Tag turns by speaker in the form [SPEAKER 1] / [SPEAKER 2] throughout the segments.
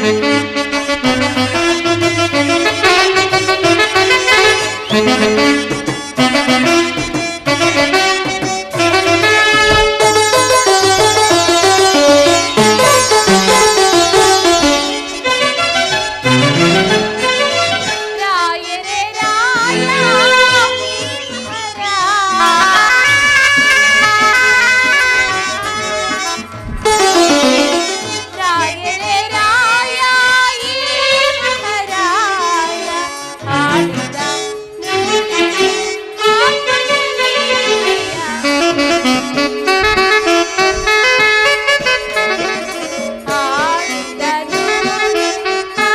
[SPEAKER 1] ರಾಯರೇ ರಾಯ ರಾಯರೇ ರಾಯ ಈ ಮಹಾರಾಯ ಹಾಡಿದ ನುಡಿಗೆ ಹಾಡಿದ ನುಡಿಗೆ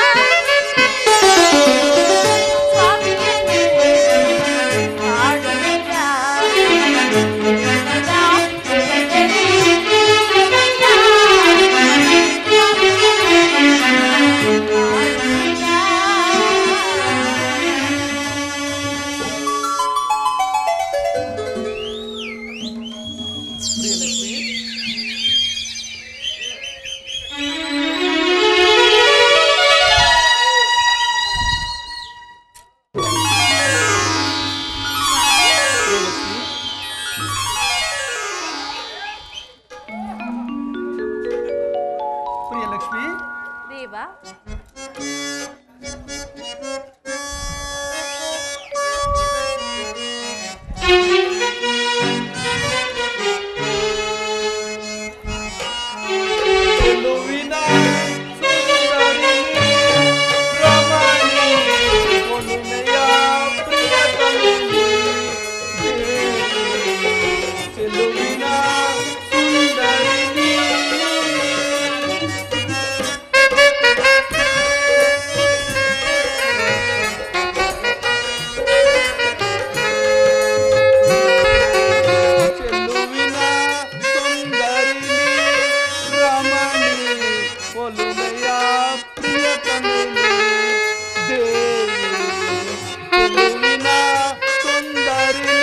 [SPEAKER 2] ಪ್ರಿಯಲಕ್ಷ್ಮಿ ಪ್ರಿಯಲಕ್ಷ್ಮಿ ಪ್ರಿಯಲಕ್ಷ್ಮಿ
[SPEAKER 1] ದೇವಾ
[SPEAKER 2] ಚೆಲುವಿನ ಸುಂದರಿನಿ ರಮಣಿ ಒಲುಮೆಯ ಪ್ರಿಯತಮಿನಿ ಚೆಲುವಿನ ಸುಂದರಿನಿ ಚೆಲುವಿನ ಸುಂದರಿನಿ ರಮಣಿ ಒಲುಮೆಯ ಪ್ರಿಯತಮಿನಿ ದೇವಿ ಚೆಲುವಿನ ಸುಂದರಿನಿ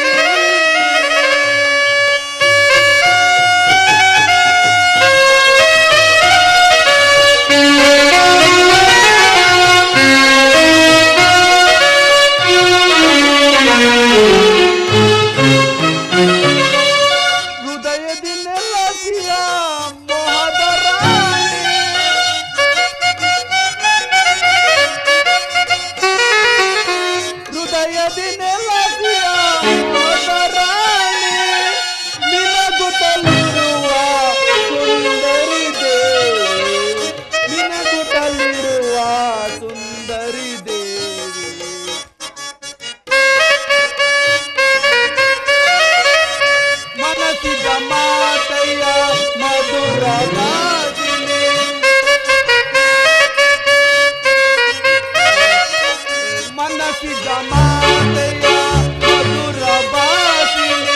[SPEAKER 2] ಹೃದಯದಿ ನೆಲಸಿಯ ಮೋಹದ ರಾಣಿ ಹೃದಯದಿ ನೆಲಸಿಯ ಮೋಹದ ರಾಣಿ ನಿನಗುತ್ತಲಿರುವ ಸುಂದರಿ ದೇವಿ ನಿನಗುತ್ತಲಿರುವ ಸುಂದರಿ ದೇವಿ ಮನಸ್ಸಿದ ಮಾತೆಯ ಮಧುರ ಗಾಜಿನಿ ಮನಸ್ಸಿದ ಮಾತೆಯ ಮಧುರ ಭಾಷಿಣಿ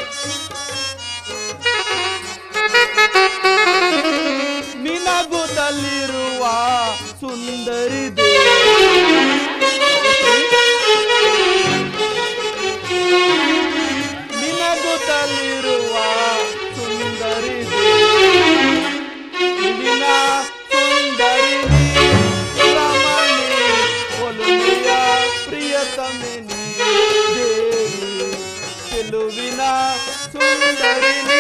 [SPEAKER 2] ನಿನಗುತ್ತಲಿರುವ ಸುಂದರಿ ನಿನಗುತ್ತಲಿರುವ ಸುಂದರಿ ಇಲ್ಲಿನ ಸುಂದರಿ ರಮಣಿ ಒಲುಮೆಯ ಪ್ರಿಯತಮಿನಿ ದೇವಿ ಚೆಲುವಿನ ಸುಂದರಿನಿ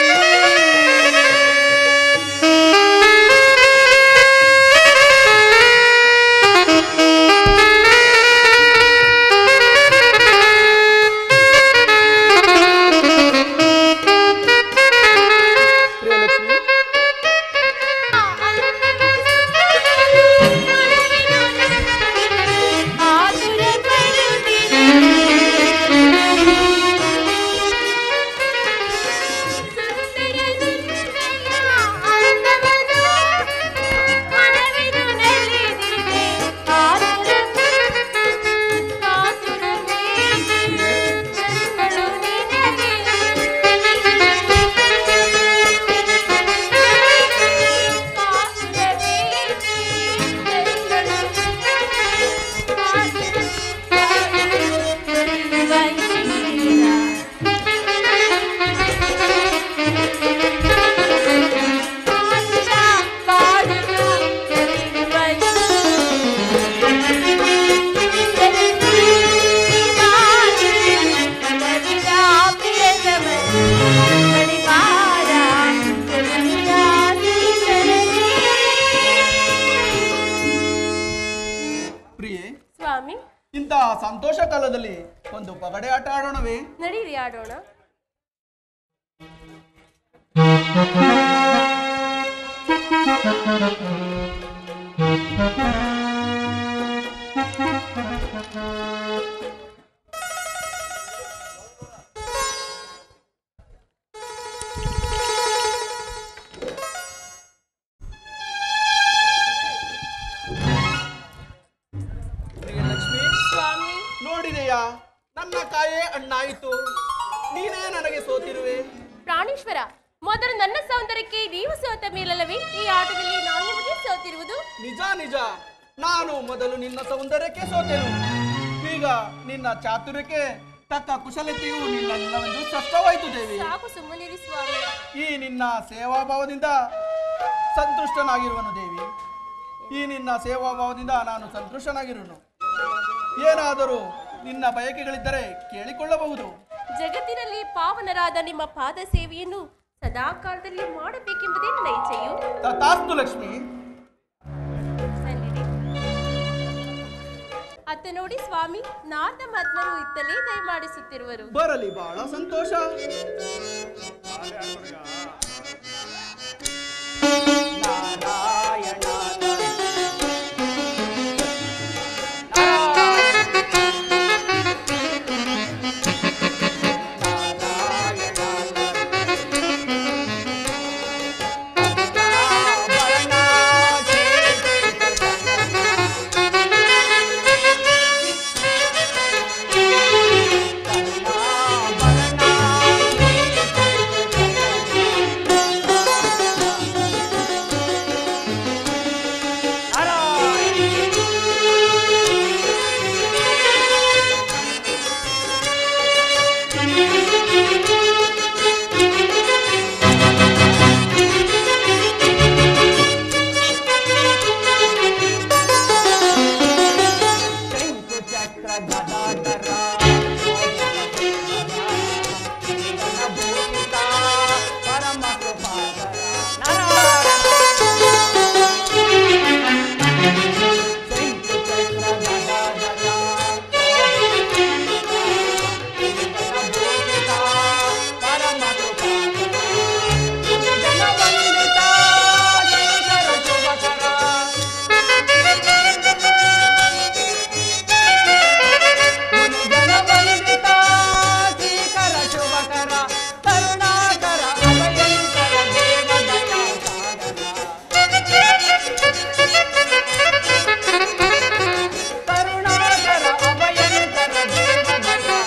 [SPEAKER 1] ಸ್ವಾಮಿ
[SPEAKER 2] ಇಂತಹ ಸಂತೋಷ ಕಾಲದಲ್ಲಿ ಒಂದು ಪಗಡೆ ಆಟ ಆಡೋಣವೇ
[SPEAKER 1] ನಡೀರಿ ಆಡೋಣ
[SPEAKER 2] ಲಕ್ಷ್ಮಿ
[SPEAKER 1] ಸ್ವಾಮಿ
[SPEAKER 2] ನೋಡಿದೆಯಾ ನನ್ನ ಕಾಯೇ ಅಣ್ಣಾಯಿತು ನೀನೇ ನನಗೆ ಸೋತಿರುವೆ
[SPEAKER 1] ಪ್ರಾಣೇಶ್ವರ ಮೊದಲು ನನ್ನ ಸೌಂದರ್ಯಕ್ಕೆ ನೀವು ಸೋತ ಮೇಲಲ್ಲವೇ ಈ ಆಟದಲ್ಲಿ ನಾನು ನಿಮಗೆ ಸೋತಿರುವುದು
[SPEAKER 2] ನಿಜ ನಿಜ ನಾನು ಮೊದಲು ನಿನ್ನ ಸೌಂದರ್ಯಕ್ಕೆ ಸೋತೆನು ಈಗ ನಿನ್ನ ಚಾತುರ್ಯಕ್ಕೆ ತಕ್ಕ ಕುಶಲತೆಯು ನಿನ್ನಲ್ಲವೆಂದು ಸ್ಪಷ್ಟವಾಯಿತು ದೇವಿ
[SPEAKER 1] ಸಾಕು ಸುಮ್ಮನಿರಿ ಸ್ವಾಮಿ
[SPEAKER 2] ಈ ನಿನ್ನ ಸೇವಾಭಾವದಿಂದ ಸಂತುಷ್ಟನಾಗಿರುವನು ದೇವಿ ಈ ನಿನ್ನ ಸೇವಾಭಾವದಿಂದ ನಾನು ಸಂತುಷ್ಟನಾಗಿರುವನು ಏನಾದರೂ ನಿನ್ನ ಬಯಕೆಗಳಿದ್ದರೆ ಕೇಳಿಕೊಳ್ಳಬಹುದು
[SPEAKER 1] ಜಗತ್ತಿನಲ್ಲಿ ಪಾವನರಾದ ನಿಮ್ಮ ಪಾದ ಸೇವೆಯನ್ನು ಸದಾ ಕಾಲದಲ್ಲಿ ಮಾಡಬೇಕೆಂಬುದೇ ನನ್ನ ಇಚ್ಛೆಯು
[SPEAKER 2] ತಥಾಸ್ತು ಲಕ್ಷ್ಮಿ
[SPEAKER 1] ಸನ್ನಿಧಿ. ಅತ್ತ ನೋಡಿ ಸ್ವಾಮಿ ನಾಥ ಮಹಾತ್ಮರು ಇತ್ತಲೇ ದಯಮಾಡಿಸುತ್ತಿರುವರು
[SPEAKER 2] ಬರಲಿ ಬಹಳ ಸಂತೋಷ ನಾರಾಯಣ
[SPEAKER 3] ಶಂಕು ಚಕ್ರ ಗದಾಧರ ಭೂಷಿತ ಪರಮ ಕೃಪಾಕರ ಶಂಕು ಚಕ್ರ ಗದಾಧರ ಭೂಷಿತ ಪರಮ ಕೃಪಾಕರ ಜನವಂದಿತ ಶ್ರೀಕರ ಶುಭಕರ ಜನವಂದಿತ ಶ್ರೀಕರ ಶುಭಕರ ಕರುಣಾಕರ ಅಭಯಂಕರ ದೇವದಯಾ ಕರುಣಾಕರ ಅಭಯಂಕರ ದೇವದಯಾ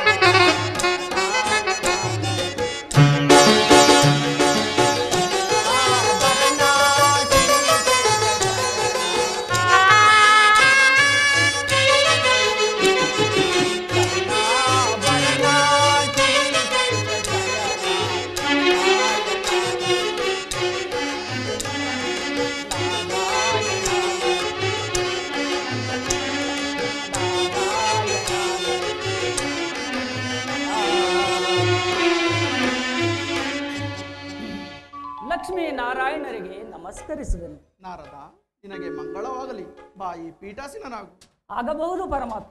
[SPEAKER 3] ಲಕ್ಷ್ಮೀ ನಾರಾಯಣರಿಗೆ ನಮಸ್ಕರಿಸುವೆನು
[SPEAKER 2] ನಾರದ ನಿನಗೆ ಮಂಗಳವಾಗಲಿ ಬಾಯಿ ಪೀಠಾಸೀನನಾಗು
[SPEAKER 3] ಆಗಬಹುದು ಪರಮಾತ್ಮ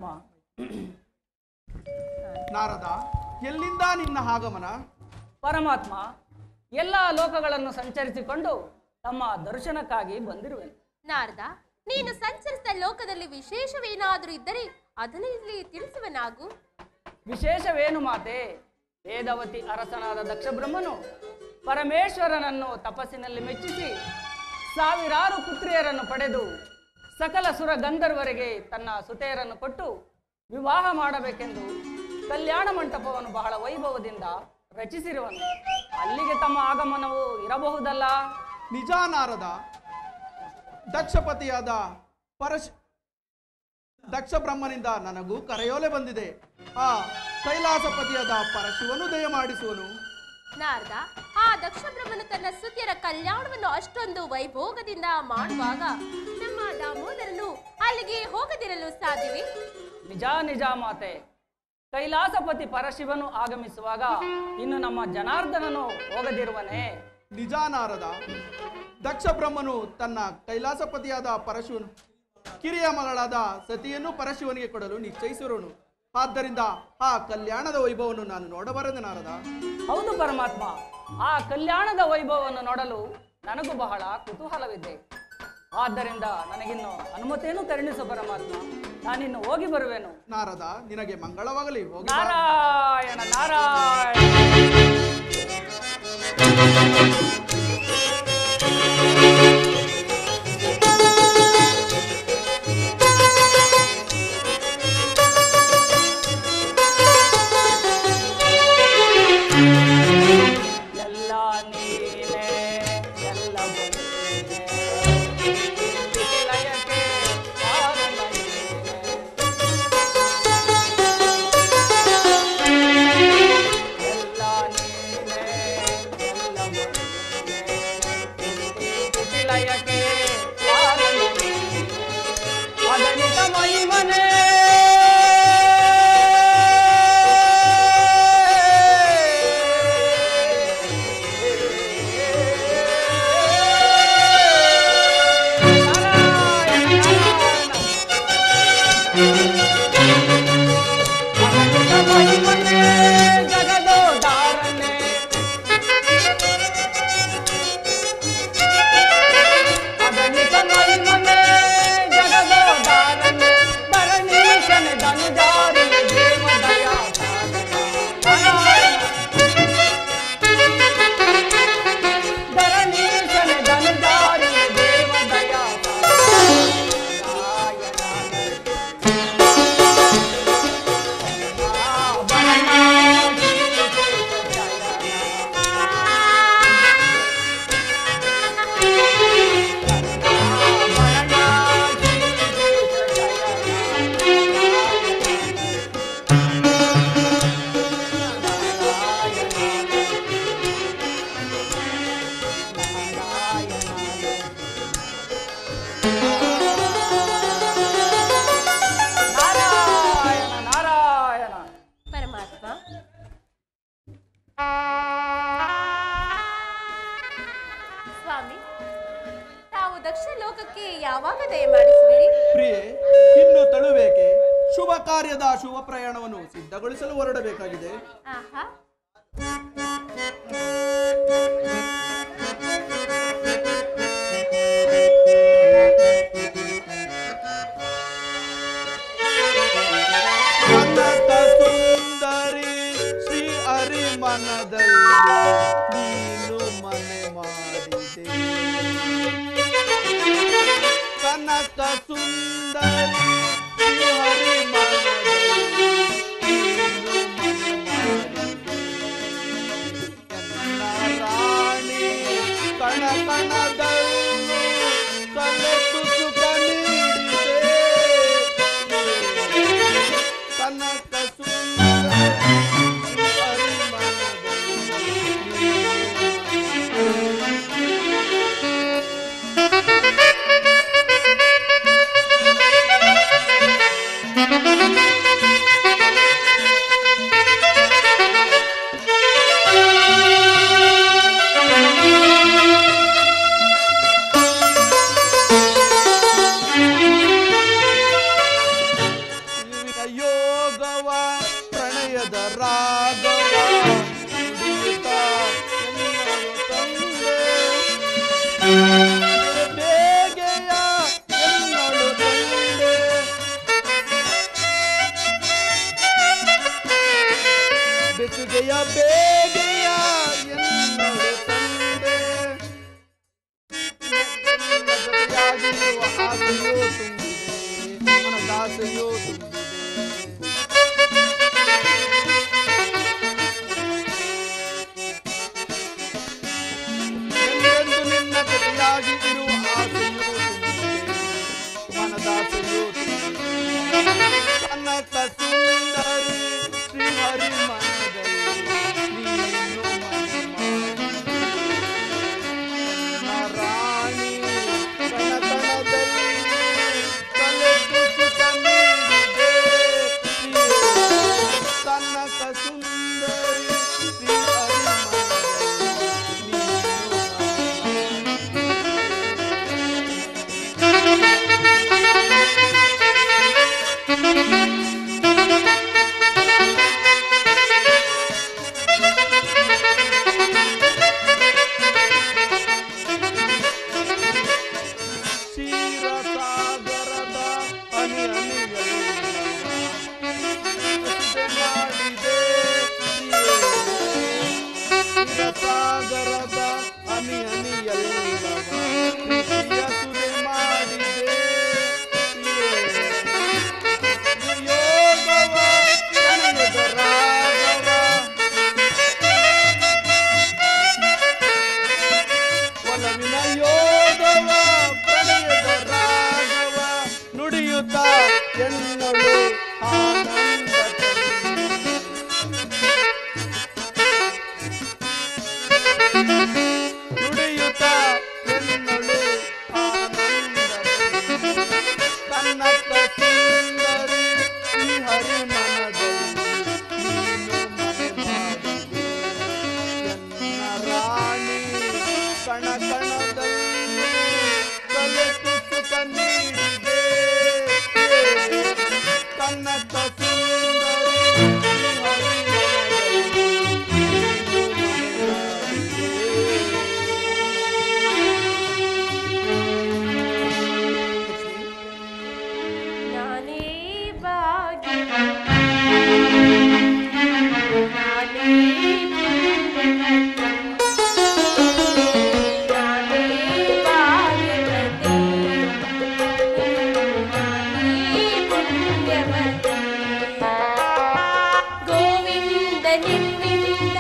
[SPEAKER 2] ನಾರದ ಎಲ್ಲಿಂದ ನಿನ್ನ ಆಗಮನ
[SPEAKER 3] ಪರಮಾತ್ಮ ಎಲ್ಲ ಲೋಕಗಳನ್ನು ಸಂಚರಿಸಿಕೊಂಡು ತಮ್ಮ ದರ್ಶನಕ್ಕಾಗಿ ಬಂದಿರುವೆನು
[SPEAKER 1] ನಾರದ ನೀನು ಸಂಚರಿಸಿದ ಲೋಕದಲ್ಲಿ ವಿಶೇಷವೇನಾದರೂ ಇದ್ದರೆ ಅದನ್ನು ಇಲ್ಲಿ ತಿಳಿಸುವನಾಗು
[SPEAKER 3] ವಿಶೇಷವೇನು ಮಾತೆ ವೇದವತಿ ಅರಸನಾದ ದಕ್ಷ ಬ್ರಹ್ಮನು ಪರಮೇಶ್ವರನನ್ನು ತಪಸ್ಸಿನಲ್ಲಿ ಮೆಚ್ಚಿಸಿ ಸಾವಿರಾರು ಪುತ್ರಿಯರನ್ನು ಪಡೆದು ಸಕಲ ಸುರ ಗಂಧರ್ವರಿಗೆ ತನ್ನ ಸುತೆಯರನ್ನು ಕೊಟ್ಟು ವಿವಾಹ ಮಾಡಬೇಕೆಂದು ಕಲ್ಯಾಣ ಮಂಟಪವನ್ನು ಬಹಳ ವೈಭವದಿಂದ ರಚಿಸಿರುವನು ಅಲ್ಲಿಗೆ ತಮ್ಮ ಆಗಮನವು ಇರಬಹುದಲ್ಲ
[SPEAKER 2] ನಿಜ ನಾರದ ದಕ್ಷಪತಿಯಾದ ಪರಶ್ ದಕ್ಷ ಬ್ರಹ್ಮನಿಂದ ನನಗೂ ಕರೆಯೋಲೆ ಬಂದಿದೆ ಆ ಕೈಲಾಸಪತಿಯಾದ ಪರಶಿವನು ದಯ ಮಾಡಿಸುವನು
[SPEAKER 1] ನಾರದ ಆ ದಕ್ಷ ಬ್ರಹ್ಮನು ತನ್ನ ಸುತಿಯರ ಕಲ್ಯಾಣವನ್ನು ಅಷ್ಟೊಂದು ವೈಭೋಗದಿಂದ ಮಾಡುವಾಗ ನಮ್ಮ ದಾಮೋದರನು ಅಲ್ಲಿಗೆ ಹೋಗದಿರಲು ಸಾಧ್ಯವೇ
[SPEAKER 3] ನಿಜ ನಿಜ ಮಾತೆ ಕೈಲಾಸಪತಿ ಪರಶಿವನು ಆಗಮಿಸುವಾಗ ಇನ್ನು ನಮ್ಮ ಜನಾರ್ದನನು ಹೋಗದಿರುವನೇ
[SPEAKER 2] ನಿಜ ನಾರದ ದಕ್ಷ ಬ್ರಹ್ಮನು ತನ್ನ ಕೈಲಾಸಪತಿಯಾದ ಪರಶುವನು ಕಿರಿಯ ಮಗಳಾದ ಸತಿಯನ್ನು ಪರಶಿವನಿಗೆ ಕೊಡಲು ನಿಶ್ಚಯಿಸಿರೋನು ಆದ್ದರಿಂದ ಆ ಕಲ್ಯಾಣದ ವೈಭವವನ್ನು ನಾನು ನೋಡಬಾರದೆ ನಾರದ
[SPEAKER 3] ಹೌದು ಪರಮಾತ್ಮ ಆ ಕಲ್ಯಾಣದ ವೈಭವವನ್ನು ನೋಡಲು ನನಗೂ ಬಹಳ ಕುತೂಹಲವಿದೆ ಆದ್ದರಿಂದ ನನಗಿನ್ನು ಅನುಮತಿಯನ್ನು ಕರುಣಿಸು ಪರಮಾತ್ಮ ನಾನಿನ್ನು ಹೋಗಿ ಬರುವೆನು
[SPEAKER 2] ನಾರದ ನಿನಗೆ ಮಂಗಳವಾಗಲಿ ಹೋಗಿ ಬಾ.
[SPEAKER 3] ನಾರಾಯಣ ನಾರಾಯಣ ಎಲ್ಲ ನೀನೇ ಎಲ್ಲವೂ ನೀನೇ. ಲಯಕ್ಕೆ ಕಾರಣ ನೀನೇ. ಎಲ್ಲ ನೀನೇ ಎಲ್ಲವೂ ನೀನೇ. ಲಯಕ್ಕೆ ಕಾರಣ ನೀನೇ. ಅಗಣಿತ ಮಹಿಮನೇ ಜಗದೋದಾರನೆ ಅಗಣಿತ ಮಹಿಮನೆ ಜಗದೋದಾರನೆ ಧರಣೀಶನೆ ಧನುಜಾರಿ ದೇವದಯ ಧರಣೀಶನೆ ಧನುಜಾರಿ ದೇವದಯ ನಾರಾಯಣ ನಾರಾಯಣ
[SPEAKER 1] ಪರಮಾತ್ಮ ಸ್ವಾಮಿ ತಾವು ದಕ್ಷ ಲೋಕಕ್ಕೆ ಯಾವಾಗ ದಯಮಾಡಿಸುವಿರಿ
[SPEAKER 2] ಪ್ರಿಯೆ ಇನ್ನು ತಳುಬೇಕೆ ಶುಭ ಕಾರ್ಯದ ಶುಭ ಪ್ರಯಾಣವನ್ನು ಸಿದ್ಧಗೊಳಿಸಲು ಹೊರಡಬೇಕಾಗಿದೆ
[SPEAKER 1] ಆಹಾ
[SPEAKER 2] ಕನಕ ಸುಂದರಿ ಶ್ರೀ ಹರಿಮನದಲ್ಲಿ ನೀನು ಮನೆ ಮಾಡಿದೆ ಕನಕ ಸುಂದರಿ ಶ್ರೀ ಹರಿಮನದಲ್ಲಿ ನೀನು ಮನೆ ಮಾಡಿದೆ ಎನ್ನ ರಾಣಿ ಕಣ ಕಣದಲ್ಲೂ ಕಲೆತು ಸುಖ ನೀಡಿದೆ ಕನಕ ಸುಂದರಿ ಯೋಗವ ಪ್ರಣಯದ ರಾಗವ ನುಡಿಯುತ್ತ ಎನ್ನಲು ತಂದೆ ಬೇಗೆಯ ಎನ್ನಳು ತಂದೆ ಬೆಸುಗೆಯ ಬೇಗೆಯ ಎನ್ನಳು ತಂದೆ ಜೊತೆಯಾಗಿರುವ ಆಸೆಯೋ ತುಂಬಿದೆ ಮನದಾಸೆಯೋ ತುಂಬಿದೆ ಎಂದೆಂದು ನಿನ್ನ ಜೊತೆಯಾಗಿ ಇರುವ ಆಸೆಯೋ ತುಂಬಿದೆ ಮನದಾಸೆಯೋ ತುಂಬಿದೆ ಕನಕ ಸುಂದರಿ ಶ್ರೀ ಹರಿ ಮನದಲ್ಲಿ ನೀನು ಮನೆ ಮಾಡಿ ರಾಣಿ ಕಣಕಣದಲ್ಲಿ ಕಲೆತು ಸುಖ ನೀಡಿದೆ ಕನಕ ಸುಂದರಿ ಶ್ರೀ ಹರಿಮನದಲ್ಲಿ ನೀನು ನುಡಿಯುತ್ತ ಎನ್ನಳು ಆನಂದ ನುಡಿಯುತ್ತ ಎನ್ನಳು ಆನಂದ ಕನ್ನಡ ಸುಂದರಿ ಈ ಹರಿ ಮನದಲ್ಲಿ ನೀನು ಮನೆ ಮಾಡಿದೆ ಎನ್ನ ರಾಣಿ ಕಣ ಕಣದಲ್ಲಿ ಕಲೆತು ಸುಖ ನೀಡಿದೆ ಕನ್ನಡ ಸುಂದರಿ ಈ ಹರಿ ಮನದಲ್ಲಿ ನೀನು ಮನೆ ಮಾಡಿದೆ
[SPEAKER 1] ನಾನೇ ಭಾಗ್ಯ ನಾನೇ ನಾನೇ ಭಾಗ್ಯವತಿ ನಾನೇ ಪುಣ್ಯವತಿ ಗೋವಿಂದ ನಿಮ್ಮಿಂದ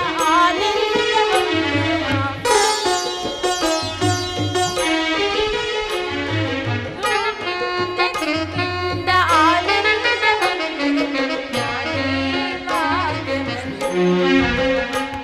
[SPEAKER 1] ಆನಂದ ಆನಂದ ನಾನೇ ಭಾಗ್ಯವತಿ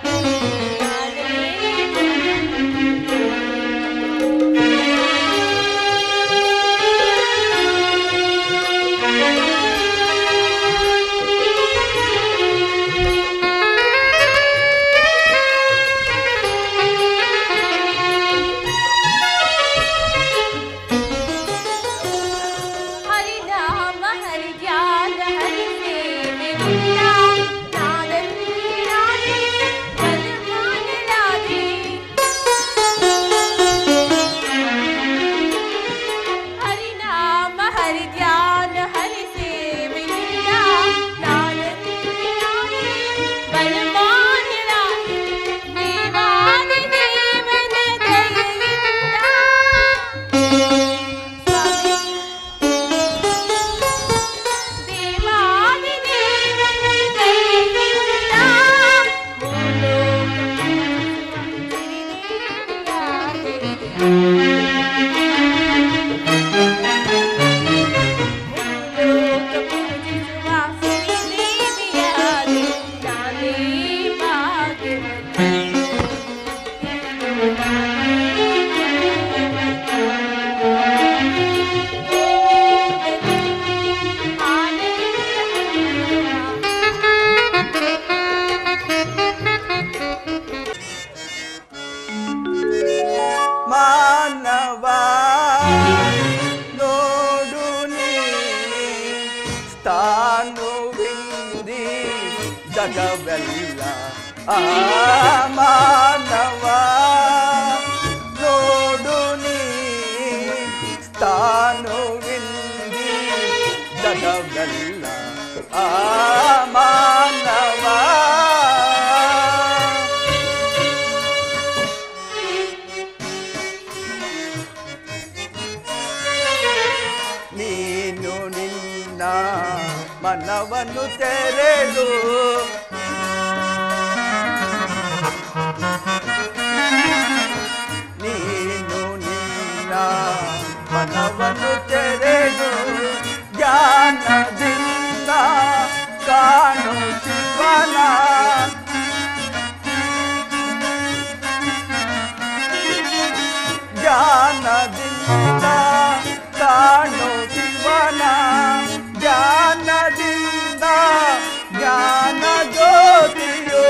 [SPEAKER 1] ಹರಿನಾಮ ಹರಿಜ್ಞಾನ ಹರಿ ಸೇವೆ ನಾನಲ್ಲಿ ನಾನೇ ಬಲಮಾನಳಾದೆ. ಹರಿನಾಮ ಹರಿಜ್ಞಾನ ಹರಿ ಸೇವೆಯಿಂದ ನಾನಲ್ಲಿ ನಾನೇ ಬಲಮಾನಳಾದೆ. ದೇವಾದಿ ದೇವನ ದಯೆಯಿಂದ ಸ್ವಾಮಿ ದೇವಾದಿ ದೇವನ ದಯೆಯಿಂದ ಭೂಲೋಕ ಪೂಜಿಸುವ ಸಿರಿದೇವಿಯಾದೆ ನಾನೇ ಭಾಗ್ಯವತಿ
[SPEAKER 2] ಮಾನವ ನೋಡು ನೀ ಸ್ಥಾನುವಿಂದಿ ಜಗವೆಲ್ಲ ಆ ಮಾನವ ನೋಡು ನೀ ಸ್ಥಾನುವಿಂದಿ ಜಗವೆಲ್ಲ ಆ ಮಾನವ ನೀನು ನಿನ್ನ ಮನವನ್ನು ತೆರೆದು ನೀನು ನಿನ್ನ ಮನವನ್ನು ತೆರೆದು ಜ್ಞಾನದಿಂದ ಕಾಣು ಶಿವನ ಜ್ಞಾನದಿಂದ ಕಾಣು ಶಿವನ ಜ್ಞಾನದಿಂದ ಜ್ಞಾನ ಜ್ಯೋತಿಯು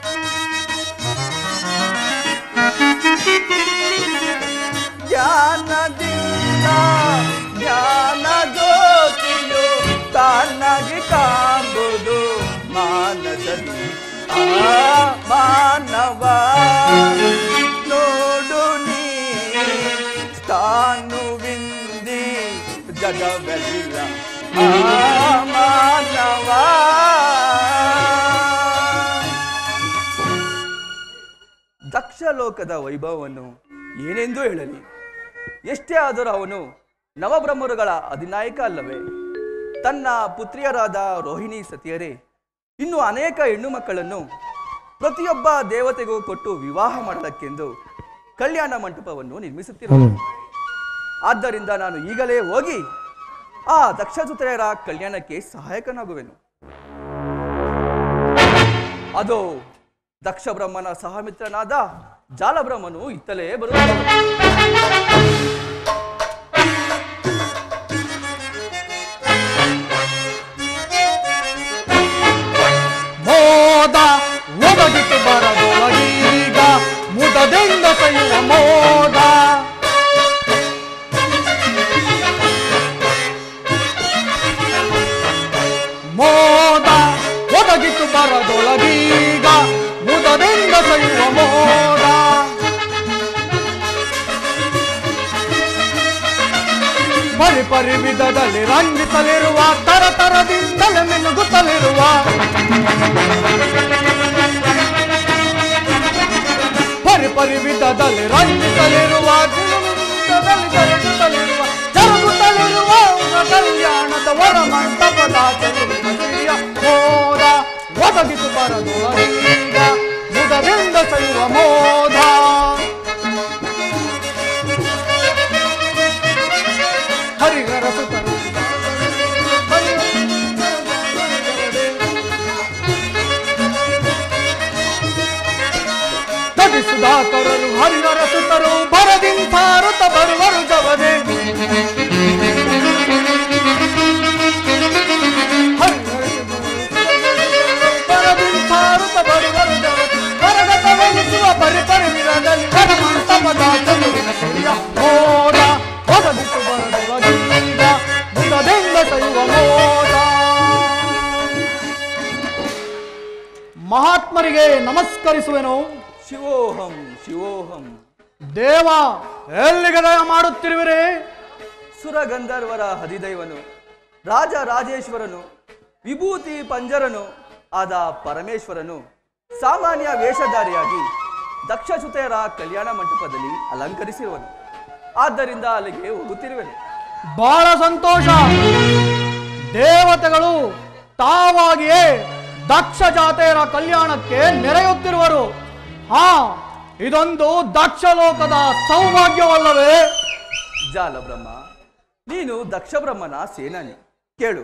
[SPEAKER 2] ಜ್ಞಾನದಿಂದ ಜ್ಞಾನ ಜ್ಯೋತಿಯು ತಾನಾಗಿ ಕಾಂಬುದು ಮಾನದಲ್ಲಿ ಆ ಮಾನವ ನೋಡು ನೀ ಸ್ಥಾನುವಿಂದಿ ಜಗವೆಲ್ಲ ಆ ಮಾನವ ದಕ್ಷ ಲೋಕದ ವೈಭವವನ್ನು ಏನೆಂದು ಹೇಳಲಿ ಎಷ್ಟೇ ಆದರೂ ಅವನು ನವಬ್ರಹ್ಮರುಗಳ ಅಧಿನಾಯಕ ಅಲ್ಲವೇ ತನ್ನ ಪುತ್ರಿಯರಾದ ರೋಹಿಣಿ ಸತಿಯರೇ ಇನ್ನು ಅನೇಕ ಹೆಣ್ಣು ಮಕ್ಕಳನ್ನು ಪ್ರತಿಯೊಬ್ಬ ದೇವತೆಗೂ ಕೊಟ್ಟು ವಿವಾಹ ಮಾಡಲಕ್ಕೆಂದು ಕಲ್ಯಾಣ ಮಂಟಪವನ್ನು ನಿರ್ಮಿಸುತ್ತಿರುವ ಆದ್ದರಿಂದ ನಾನು ಈಗಲೇ ಹೋಗಿ
[SPEAKER 4] ಆ ದಕ್ಷ ಸುತೆಯರ ಕಲ್ಯಾಣಕ್ಕೆ ಸಹಾಯಕನಾಗುವೆನು ಅದು ದಕ್ಷ ಬ್ರಹ್ಮನ ಸಹಮಿತ್ರನಾದ ಜಾಲಬ್ರಹ್ಮನು ಇತ್ತಲೇ ಬರುತ್ತಾನೆ
[SPEAKER 5] ಮೋದ ಒದಗಿತು ಬರದೊಳಗೀಗ ಮುದದಿಂದ ಸೈವ ಮೋದ ಮೋದ ಒದಗಿತು ಬರದೊಳಗೀಗ ಮುದದಿಂದ ಸೈವ ಮೋದ ಪರಿ ಪರಿ ವಿಧದಲ್ಲಿ ರಂಜಿಸಲಿರುವ ತರ ತರದಿಂದಲೇ ಮಿನುಗುತ್ತಲಿರುವ ಪರಿ ಪರಿ ವಿಧದಲ್ಲಿ ರಂಜಿಸಲಿರುವ ಗುಣಗುಣದಲ್ಲಿ ಜರುಗುತ್ತಲಿರುವ ಜರುಗುತ್ತಲಿರುವ ಉಗ ಕಲ್ಯಾಣದ ವರ ಮಂಟಪದ ಚೆಲುವಿನ ಸಿರಿಯ ಮೋದ ಒದಗಿತು ಬರದೊಳಗೀಗ ಮುದದಿಂದ ಸೈವ ಮೋದ ಹರಿಹರ ಸುತರು ತಡಿ ಸುಧಾಕರರು ಹರಿಹರ ಸುತರು ಬರದಿಂತಾರುತ ಬರುವರು ಜವದೆ ಬರದಿಂತಾರುತ ಬರುವರು ಜವದೆ ಬರಗತವೆನಿಸುವ ಪರಿ ಪರಿವಿರದಲ್ಲಿ ವರಮಂಟಪದ ಚಲುವಿನ ಸಿರಿಯ ಮೋಡ ಹೊಸದಿತ್ತು ಬರದೊಳಗೀಗ ಮುದದಿಂದ ಸೈವ ಮೋಡ ಮಹಾತ್ಮರಿಗೆ ನಮಸ್ಕರಿಸುವೆನು
[SPEAKER 4] ಶಿವೋಹಂ ಶಿವೋಹಂ
[SPEAKER 5] ದೇವ ಎಲ್ಲಿಗೆ ದಯ ಮಾಡುತ್ತಿರುವಿರಿ
[SPEAKER 4] ಸುರಗಂಧರ್ವರ ಹದಿದೈವನು ರಾಜ ರಾಜೇಶ್ವರನು ವಿಭೂತಿ ಪಂಜರನು ಆದ ಪರಮೇಶ್ವರನು ಸಾಮಾನ್ಯ ವೇಷಧಾರಿಯಾಗಿ ದಕ್ಷಸುತೆಯರ ಕಲ್ಯಾಣ ಮಂಟಪದಲ್ಲಿ ಅಲಂಕರಿಸಿರುವನು ಆದ್ದರಿಂದ ಅಲ್ಲಿಗೆ ಹೋಗುತ್ತಿರುವೆನು
[SPEAKER 5] ಬಹಳ ಸಂತೋಷ ದೇವತೆಗಳು ತಾವಾಗಿಯೇ ದಕ್ಷ ಜಾತೆಯರ ಕಲ್ಯಾಣಕ್ಕೆ ನೆರೆಯುತ್ತಿರುವರು ಹಾ ಇದೊಂದು ದಕ್ಷ ಲೋಕದ ಸೌಭಾಗ್ಯವಲ್ಲವೇ
[SPEAKER 4] ಜಾಲಬ್ರಹ್ಮ ನೀನು ದಕ್ಷಬ್ರಹ್ಮನ ಸೇನಾನಿ ಕೇಳು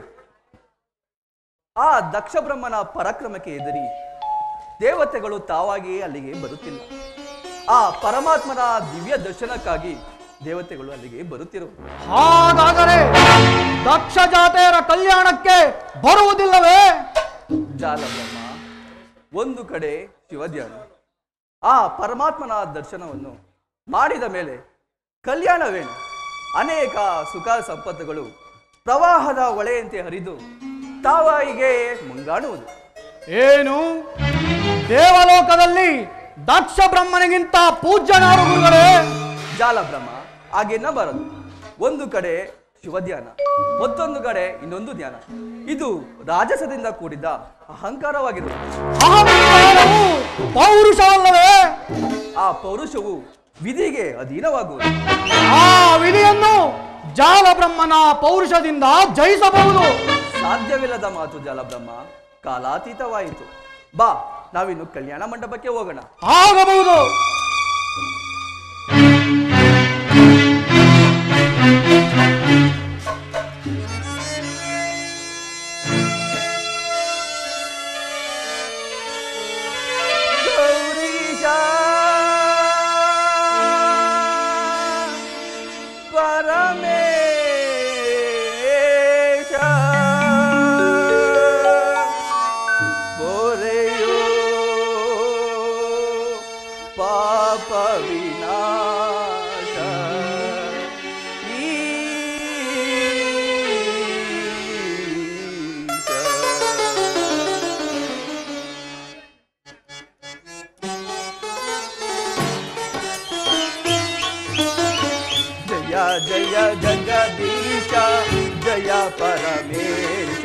[SPEAKER 4] ಆ ದಕ್ಷಬ್ರಹ್ಮನ ಪರಾಕ್ರಮಕ್ಕೆ ಎದುರಿ ದೇವತೆಗಳು ತಾವಾಗಿಯೇ ಅಲ್ಲಿಗೆ ಬರುತ್ತಿಲ್ಲ ಆ ಪರಮಾತ್ಮನ ದಿವ್ಯ ದರ್ಶನಕ್ಕಾಗಿ ದೇವತೆಗಳು ಅಲ್ಲಿಗೆ ಬರುತ್ತಿರುವರು
[SPEAKER 5] ಹಾಗಾದರೆ ದಕ್ಷ ಜಾತೆಯರ ಕಲ್ಯಾಣಕ್ಕೆ ಬರುವುದಿಲ್ಲವೇ
[SPEAKER 4] ಜಾಲಬ್ರಹ್ಮ ಒಂದು ಕಡೆ ಶಿವಧ್ಯಾನ ಆ ಪರಮಾತ್ಮನ ದರ್ಶನವನ್ನು ಮಾಡಿದ ಮೇಲೆ ಕಲ್ಯಾಣವೇನು ಅನೇಕ ಸುಖ ಸಂಪತ್ತುಗಳು ಪ್ರವಾಹದ ಹೊಳೆಯಂತೆ ಹರಿದು ತಾವಾಯಿಗೆ ಮುಂಗಾಣುವುದು
[SPEAKER 5] ಏನು ದೇವಲೋಕದಲ್ಲಿ ದಕ್ಷ ಬ್ರಹ್ಮನಿಗಿಂತ ಪೂಜ್ಯನಾರು ಗುರುಗಳೇ
[SPEAKER 4] ಜಾಲಬ್ರಹ್ಮ ಹಾಗೆನ್ನ ಬರದು ಒಂದು ಕಡೆ ಶಿವಧ್ಯಾನ ಮತ್ತೊಂದು ಕಡೆ ಇನ್ನೊಂದು ಧ್ಯಾನ ಇದು ರಾಜಸದಿಂದ ಕೂಡಿದ ಅಹಂಕಾರವಾಗಿರುವುದು
[SPEAKER 5] ಅಹಂಕಾರವು ಪೌರುಷವಲ್ಲವೇ
[SPEAKER 4] ಆ ಪೌರುಷವು ವಿಧಿಗೆ ಅಧೀನವಾಗುವುದು
[SPEAKER 5] ಆ ವಿಧಿಯನ್ನು ಜಾಲ ಬ್ರಹ್ಮನ ಪೌರುಷದಿಂದ ಜಯಿಸಬಹುದು
[SPEAKER 4] ಸಾಧ್ಯವಿಲ್ಲದ ಮಾತು ಜಾಲಬ್ರಹ್ಮ ಕಾಲಾತೀತವಾಯಿತು ಬಾ ನಾವಿನ್ನು ಕಲ್ಯಾಣ ಮಂಟಪಕ್ಕೆ ಹೋಗೋಣ
[SPEAKER 5] ಆಗಬಹುದು
[SPEAKER 4] ಗೌರೀಶ ಪರಮೇಶ ಬೋರೆಯೋ ಪಾಪ ವಿನಾಶ ಈಶ. ಜಯ ಜಯ ಜಗದೀಶ ಜಯ ಪರಮೇಶ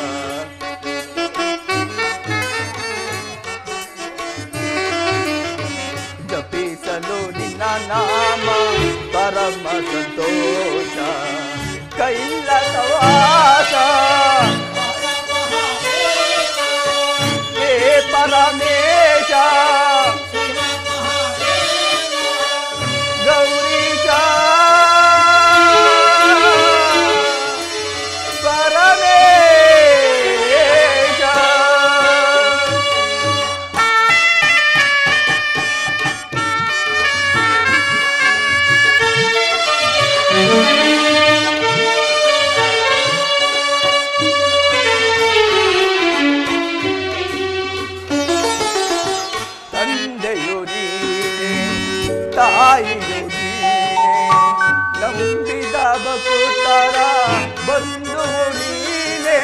[SPEAKER 4] ಜಪಿಸಲು ನಿನ್ನ ನಾಮ ಪರಮ ಸಂತೋಷ ಕೈಲಸವಾಸ ಹೇ ಪರಮೇಶ ಗೌರೀಶ ಪರಮೇಶ ತಂದೆಯು ನೀನೆ ತಾಯಿಯು ನೀನೆ ನಂಬಿದ ಬಕುತರ ಬಂಧು ನೀನೆ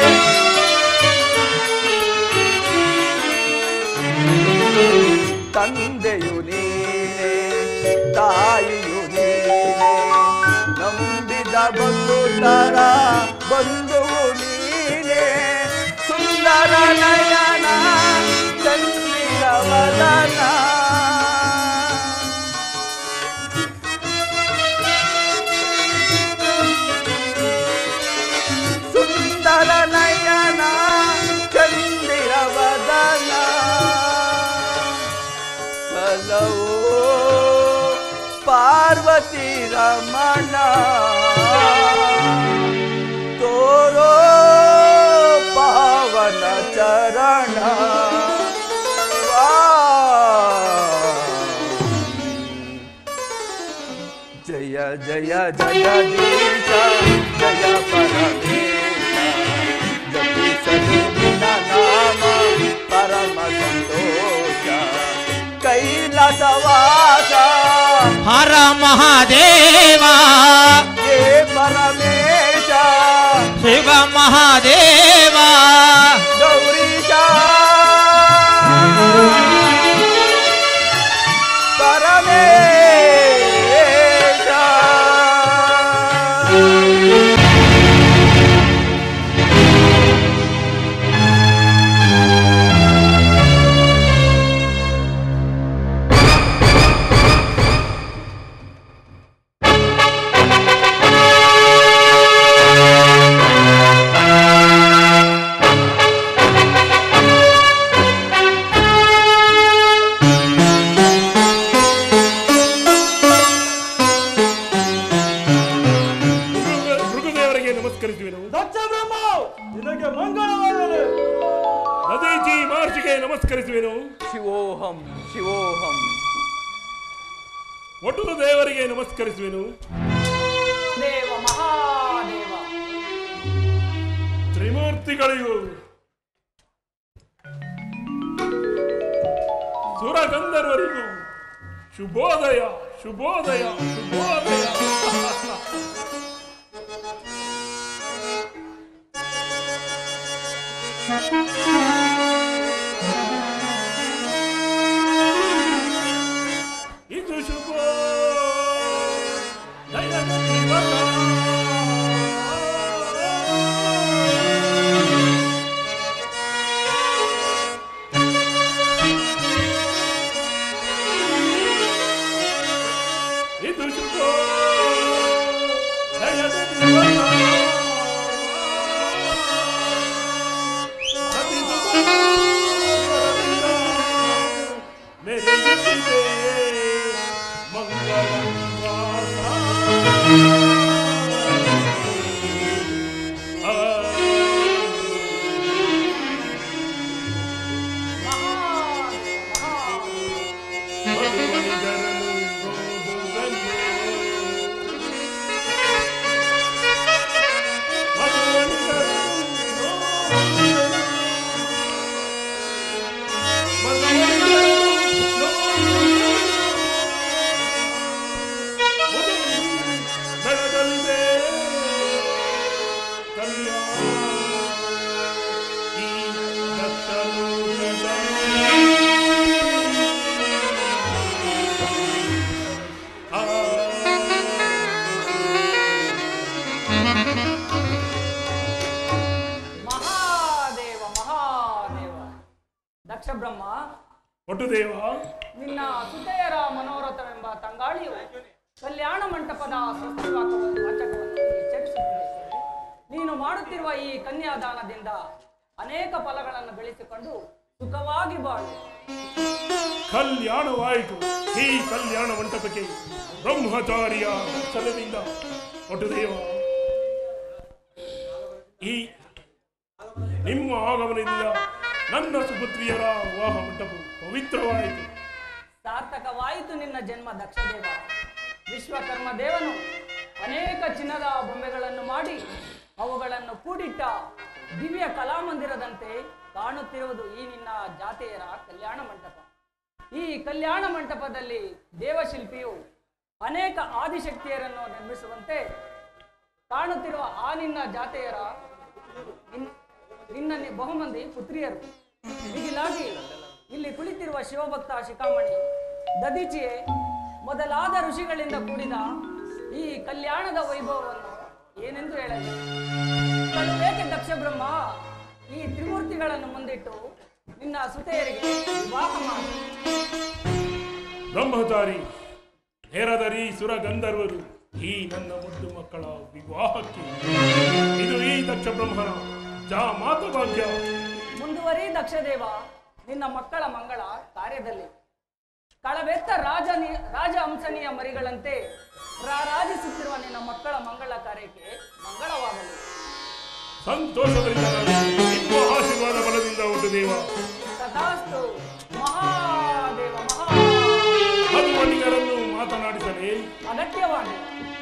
[SPEAKER 4] ತಂದೆಯು ನೀನೆ ತಾಯಿಯು ನೀನೆ ನಂಬಿದ ಬಕುತರ ಬಂಧು ನೀನೆ ಸುಂದರ ನಯನ ಚಂದಿರ ವದನ ಸುಂದರ ನಯನ ಚಂದಿರ ವದನ ಸಲವೋ ಪಾರ್ವತಿ ರಮಣ ತೋರೋ ಪಾವನ ಚರಣ ಜಯ ಜಯ ಜಗದೀಶ ಜಯ ಪರಮೇಶ ಜಪಿಸಲು ನಿನ್ನ ನಾಮ ಪರಮ ಸಂತೋಷ ಕೈಲಾಸವಾಸ
[SPEAKER 5] ಹರ ಮಹಾದೇವ
[SPEAKER 4] ಹೇ ಪರಮೇಶ
[SPEAKER 5] ಶಿವ ಮಹಾದೇವ
[SPEAKER 4] ಗೌರೀಶ ಪರಮೇಶ
[SPEAKER 6] ಮೃಗ- ಮೃಗದೇವರಿಗೆ ನಮಸ್ಕರಿಸುವೆನು
[SPEAKER 5] ದಕ್ಷ ಬ್ರಹ್ಮ ನಿನಗೆ ಮಂಗಳವಾಗಲಿ
[SPEAKER 6] ನದೀಜಿ ಮಹರ್ಷಿಗೆ ನಮಸ್ಕರಿಸುವೆನು
[SPEAKER 4] ಶಿವೋಹಂ ಶಿವೋಹಂ
[SPEAKER 6] ಒಟುಲ ದೇವರಿಗೆ ನಮಸ್ಕರಿಸುವೆನು
[SPEAKER 3] ದೇವ ಮಹಾದೇವ
[SPEAKER 6] ತ್ರಿಮೂರ್ತಿಗಳಿಗೂ ಸುರಗಂಧರ್ವರಿಗೂ ಶುಭೋದಯ ಶುಭೋದಯ ಶುಭೋದಯ ಇದು ಶುಭೋ ದಯದ ದಿವಸ. ಇದು ಶುಭೋ ದಯದ ದಿವಸ. ಅತಿ ಸುಂದರದಿಂದ ಮೆರೆಯುತ್ತಿದೆ ಮಂಗಳವಾಸ. ಆ ಮಧುವನಿಗರನು ಓದುವನು. ಮಧುವನಿಗರನು ಓದುವನು. ಮಧುವನಿಗರನು ಓದುವನು. ಬೆಳಗಲಿದೆ ಕಲ್ಯಾಣ ಈ ದತ್ತಲೋಕದಲ್ಲಿ. ಆ
[SPEAKER 3] ಮಹಾದೇವ ಮಹಾದೇವ ದಕ್ಷ ಬ್ರಹ್ಮ
[SPEAKER 6] ಒಟ್ಟು ದೇವ
[SPEAKER 3] ನಿನ್ನ ಸುತೆಯರ ಮನೋರಥವೆಂಬ ತಂಗಾಳಿಯು ಕಲ್ಯಾಣ ಮಂಟಪದ ಸ್ವಸ್ತಿವಾಕವನ್ನು ವಾಚಕವನ್ನು ಎಚ್ಚರಿಸುತ್ತಿದೆ ನೀನು ಮಾಡುತ್ತಿರುವ ಈ ಕನ್ಯಾದಾನದಿಂದ ಅನೇಕ ಫಲಗಳನ್ನು ಗಳಿಸಿಕೊಂಡು ಸುಖವಾಗಿ ಬಾಳು
[SPEAKER 6] ಕಲ್ಯಾಣವಾಯಿತು ಈ ಕಲ್ಯಾಣ ಮಂಟಪಕ್ಕೆ ಬ್ರಹ್ಮಚಾರಿಯ ಛಲದಿಂದ ಒಟ್ಟು ದೇವ ಈ ನಿಮ್ಮ ಆಗಮನದಿಂದ ನನ್ನ ಸುಪುತ್ರಿಯರ ವಿವಾಹ ಮಂಟಪವು ಪವಿತ್ರವಾಯಿತು
[SPEAKER 3] ಸಾರ್ಥಕವಾಯಿತು ನಿನ್ನ ಜನ್ಮ ದಕ್ಷದೇವ ವಿಶ್ವಕರ್ಮ ದೇವನು ಅನೇಕ ಚಿನ್ನದ ಬೊಂಬೆಗಳನ್ನು ಮಾಡಿ ಅವುಗಳನ್ನು ಕೂಡಿಟ್ಟ ದಿವ್ಯ ಕಲಾಮಂದಿರದಂತೆ ಕಾಣುತ್ತಿರುವುದು ಈ ನಿನ್ನ ಜಾತಿಯರ ಕಲ್ಯಾಣ ಮಂಟಪ ಈ ಕಲ್ಯಾಣ ಮಂಟಪದಲ್ಲಿ ದೇವಶಿಲ್ಪಿಯು ಅನೇಕ ಆದಿಶಕ್ತಿಯರನ್ನು ನಿರ್ಮಿಸುವಂತೆ ಕಾಣುತ್ತಿರುವ ಆ ನಿನ್ನ ಜಾತಿಯರ ನಿನ್- ನಿನ್ನ ನಿ- ಬಹುಮಂದಿ ಪುತ್ರಿಯರು ಹೀಗಿಲಾಗಿ ಇಲ್ಲಿ ಕುಳಿತಿರುವ ಶಿವಭಕ್ತ ಶಿಖಾಮಣಿ ದದೀಚಿಯೇ ಮೊದಲಾದ ಋಷಿಗಳಿಂದ ಕೂಡಿದ ಈ ಕಲ್ಯಾಣದ ವೈಭವವನ್ನು ಏನೆಂದು ಹೇಳಲಿ ಬೇಕೆ ದಕ್ಷ ಬ್ರಹ್ಮ ಈ ತ್ರಿಮೂರ್ತಿಗಳನ್ನು ಮುಂದಿಟ್ಟು ನಿನ್ನ ಸುತೆಯರಿಗೆ ವಿವಾಹ ಮಾಡಿ
[SPEAKER 6] ಬ್ರಹ್ಮಚಾರಿ ಹೇರದರಿ ಸುರ ಗಂಧರ್ವರು ಈ ನನ್ನ ಮುದ್ದು ಮಕ್ಕಳ ವಿವಾಹಕ್ಕೆ ಇದು ಈ ದಕ್ಷ ಬ್ರಹ್ಮನ ಜಾ ಮಾತು ಭಾಗ್ಯ
[SPEAKER 3] ಮುಂದುವರಿ ದಕ್ಷದೇವ ನಿನ್ನ ಮಕ್ಕಳ ಮಂಗಳ ಕಾರ್ಯದಲ್ಲಿ ಕಳವೆತ್ತ ರಾಜ ರಾಜ ಹಂಸನಿಯ ಮರಿಗಳಂತೆ ರಾರಾಜಿಸುತ್ತಿರುವ ನಿನ್ನ ಮಕ್ಕಳ ಮಂಗಳ ಕಾರ್ಯಕ್ಕೆ ಮಂಗಳವಾಗಲಿ
[SPEAKER 6] ಸಂತೋಷದಿಂದ ನಾನು ನಿಮ್ಮ ಆಶೀರ್ವಾದ ಬಲದಿಂದ ಉಂಟು ದೇವ
[SPEAKER 3] ತಥಾಸ್ತು ಮಹಾದೇವ ಮಹಾ
[SPEAKER 6] ಮಧುಮಣಿಗರನ್ನು ಮಾತನಾಡಿಸಲೇ
[SPEAKER 3] ಅಗತ್ಯವಾಗಿ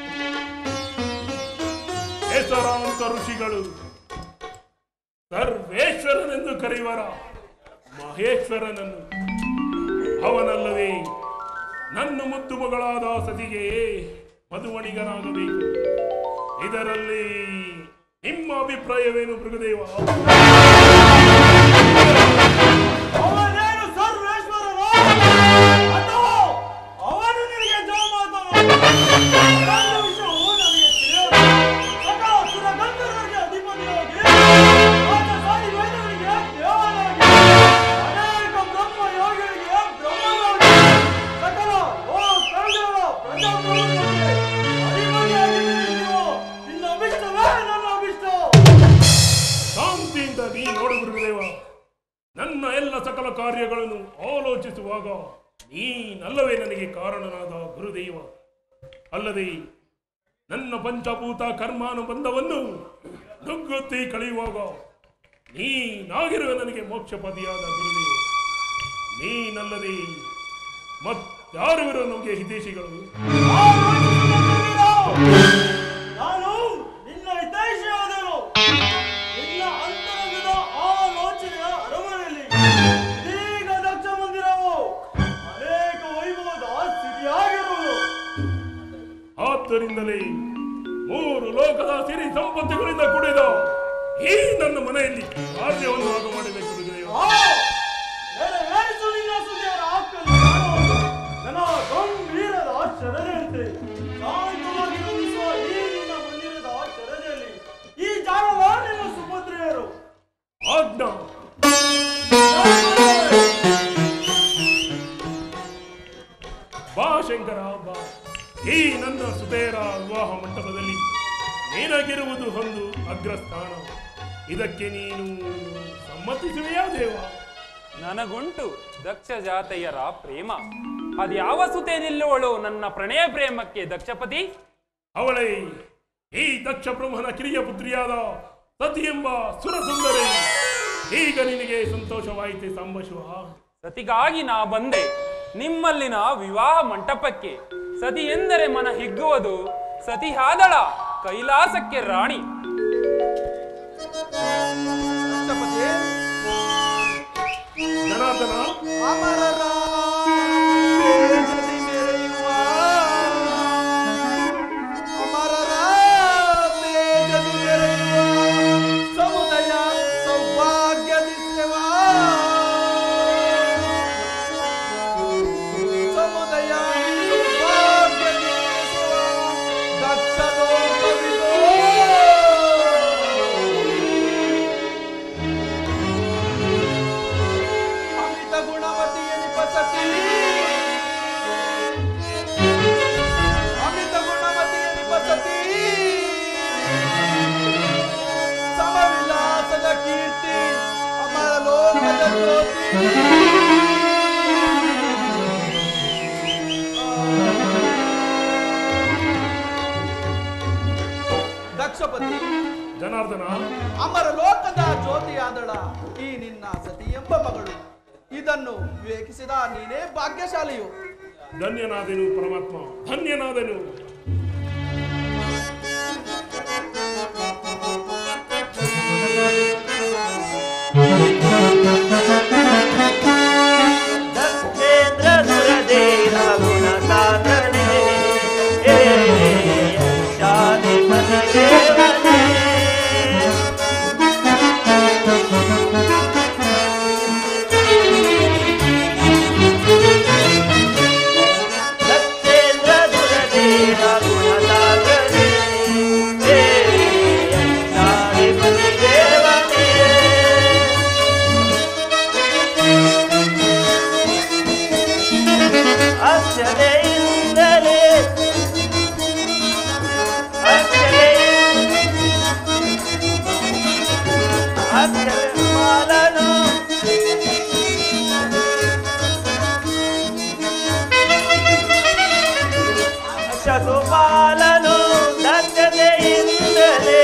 [SPEAKER 6] ಹೆಸರಾಂತ ಋಷಿಗಳು ಸರ್ವೇಶ್ವರನೆಂದು ಕರೆಯುವರ ಮಹೇಶ್ವರನನ್ನು ಅವನಲ್ಲವೇ ನನ್ನ ಮುದ್ದು ಮಗಳಾದ ಸತಿಗೆ ಮಧುಮಣಿಗನಾಗಬೇಕು ಇದರಲ್ಲಿ ನಿಮ್ಮ ಅಭಿಪ್ರಾಯವೇನು ಮೃಗದೇವ
[SPEAKER 2] ಅವನೇನು ಸರ್ವೇಶ್ವರನು ಅಥವಾ ಅವನು ನಿನಗೆ ಜವಮಾತನು ನನ್ನ ವಿಷಯವು ನನಗೆ ತಿಳಿಯದು ಸಕಲ ಸುರಗಂಧರ್ವರಿಗೆ ಅಧಿಪತಿಯಾಗಿ ರಾಜಸಾರಿ ವೈದ್ಯರಿಗೆ ದೇವನಾಗಿ ಅನೇಕ ಬ್ರಹ್ಮ ಯೋಗಿಗಳಿಗೆ ಬ್ರಹ್ಮನಾಗಿ ಸಕಲ ಓ ಕರುಣರ ಪ್ರಜಾಪ್ರಭುತ್ವಕ್ಕೆ ಅಧಿಪತಿಯಾಗಿ ನೀವು ನಿನ್ನ ಅಭಿಷ್ಟವೇ ನನ್ನ ಅಭಿಷ್ಟ
[SPEAKER 6] ಶಾಂತಿಯಿಂದ ನೀ ನೋಡು ಗುರುದೇವ ನನ್ನ ಎಲ್ಲ ಸಕಲ ಕಾರ್ಯಗಳನ್ನು ಆಲೋಚಿಸುವಾಗ ನೀನಲ್ಲವೇ ನನಗೆ ಕಾರಣನಾದ ಗುರುದೇವ ಅಲ್ಲದೆ ನನ್ನ ಪಂಚಭೂತ ಕರ್ಮಾನುಬಂಧವನ್ನು ನುಗ್ಗುತ್ತಿ ಕಳೆಯುವಾಗ ನೀನಾಗಿರುವ ನನಗೆ ಮೋಕ್ಷಪದಿಯಾದ ಗುರುದೇವ ನೀನಲ್ಲದೆ ಮತ್ತಾರಿವರು ನಮಗೆ ಹಿತೇಶಿಗಳು
[SPEAKER 2] ನಾನು ನಿನ್ನ ಹಿತೈಷಿಯಾದೆನು ನಿನ್ನ ಅಂತರಂಗದ ಆಲೋಚನೆಯ ಅರಮನೆಯಲ್ಲಿ ಇದೀಗ ದಕ್ಷ ಮಂದಿರವು ಅನೇಕ ವೈಭವದ ಸಿರಿಯಾಗಿರುವುದು
[SPEAKER 6] ಆದ್ದರಿಂದಲೇ ಮೂರು ಲೋಕದ ಸಿರಿ ಸಂಪತ್ತುಗಳಿಂದ ಕೂಡಿದ ಈ ನನ್ನ ಮನೆಯಲ್ಲಿ ಕಾರ್ಯವನ್ನು ಆಗ ಮಾಡಬೇಕು ಗುರುದೇವ
[SPEAKER 2] ಆ, ನೆರವೇರಿಸು ನಿನ್ನ ಸುದ್ದಿಯರ ಆಕಲು ಕಾಣುವುದು. ನನ್ನ ಗಂಭೀರದ ಶರಣೆಯಂತೆ ಶಾಂತವಾಗಿ ನಂದಿಸುವ ಈ ನಿನ್ನ ಮಂದಿರದ ಶರಣೆಯಲ್ಲಿ ಈ ಜಾಗವ ನಿನ್ನ ಸುಭದ್ರೆಯರು
[SPEAKER 6] ಆಜ್ಞಾ ಬಾ ಶಂಕರ ಬಾ ಈ ನನ್ನ ಸುತೆಯರ ವಿವಾಹ ಮಂಟಪದಲ್ಲಿ ನಿನಗಿರುವುದು ಒಂದು ಅಗ್ರಸ್ಥಾನ ಇದಕ್ಕೆ ನೀನು ಸಮ್ಮತಿಸುವೆಯಾ ದೇವ
[SPEAKER 7] ನನಗುಂಟು ದಕ್ಷ ಜಾತೆಯರ ಪ್ರೇಮ ಅದ್ಯಾವ ಸುತೆ ನಿಲ್ಲುವಳು ನನ್ನ ಪ್ರಣಯ ಪ್ರೇಮಕ್ಕೆ ದಕ್ಷಪತಿ
[SPEAKER 6] ಅವಳೇ ಈ ದಕ್ಷ ಬ್ರಹ್ಮನ ಕಿರಿಯ ಪುತ್ರಿಯಾದ ಸತಿ ಎಂಬ ಸುರಸುಂದರಿ ಈಗ ನಿನಗೆ ಸಂತೋಷವಾಯಿತೆ ಸಂಭಶುವ
[SPEAKER 7] ಸತಿಗಾಗಿ ನಾ ಬಂದೆ ನಿಮ್ಮಲ್ಲಿನ ವಿವಾಹ ಮಂಟಪಕ್ಕೆ ಸತಿ ಎಂದರೆ ಮನ ಹಿಗ್ಗುವುದು ಸತಿ ಹಾದಳ ಕೈಲಾಸಕ್ಕೆ ರಾಣಿ
[SPEAKER 6] ಜನಾರ್ದನ
[SPEAKER 2] ಅಮರರ ತೇಜದಿ ಮೆರೆಯುವ ಅಮರರ ತೇಜದಿ ಮೆರೆಯುವ ಸಮುದಯ ಸೌಭಾಗ್ಯದಿ ಸೇವಾ ಸಮುದಯ ಸೌಭಾಗ್ಯದಿ ಸೇವಾ ದಕ್ಷ ಲೋಕವಿದೋ ಅಮಿತ ಗುಣವತಿಯ ನಿಪಸತಿ ಅಮಿತ ಗುಣವತಿಯ ನಿಪಸತಿ ಸಮವಿಲಾಸದ ಕೀರ್ತಿ ಅಮರ ಲೋಕದ ಜ್ಯೋತಿ ದಕ್ಷಪತಿ
[SPEAKER 6] ಜನ ಜನಾರ್ದನ
[SPEAKER 2] ಅಮರ ಲೋಕದ ಜ್ಯೋತಿಯಾದಳ ಈ ನಿನ್ನ ಸತಿ ಎಂಬ ಮಗಳು ಇದನ್ನು ವಿವೇಕಿಸಿದ ನೀನೇ ಭಾಗ್ಯಶಾಲಿಯು
[SPEAKER 6] ಧನ್ಯನಾದೆನು ಪರಮಾತ್ಮ ಧನ್ಯನಾದೆನು
[SPEAKER 8] ದಕ್ಷೇಂದ್ರ ದುರದೇಹ ಗುಣ ಸಾಧನೆ ಶಾಧಿಪತಿ ದೇವನೇ ದಕ್ಷೇಂದ್ರ ದುರದೇಹ ಗುಣ ಸಾಧನೆ ಶಾಧಿಪತಿ ದೇವನೇ ಅಕ್ಷತೆಯಿಂದಲೇ ಅಕ್ಷತೆ ಅಕ್ಷತೆ ಮಾಲನು ಶತುಪಾಲನು ದಕ್ಷತೆಯಿಂದಲೇ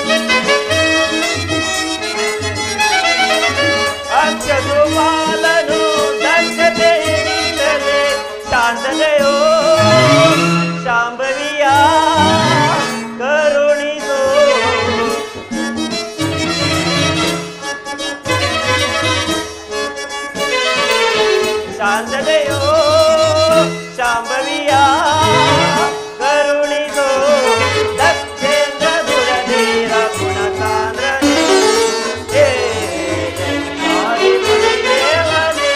[SPEAKER 8] ಅಕ್ಷತುಪಾಲನು ದಕ್ಷತೆಯಿಂದಲೇ ಶಾಂತತೆಯೋ ಶಾಂಭವಿಯ ಕರುಣಿಸೋ ಶಾಂತತೆಯೋ ಶಾಂಭವಿಯ ಕರುಣಿಸೋ ದಕ್ಷೇಂದ್ರ ದುರಧೀರ ಗುಣಸಾಂದ್ರನೇ ಹೇ ಆದಿಪತಿ ದೇವನೇ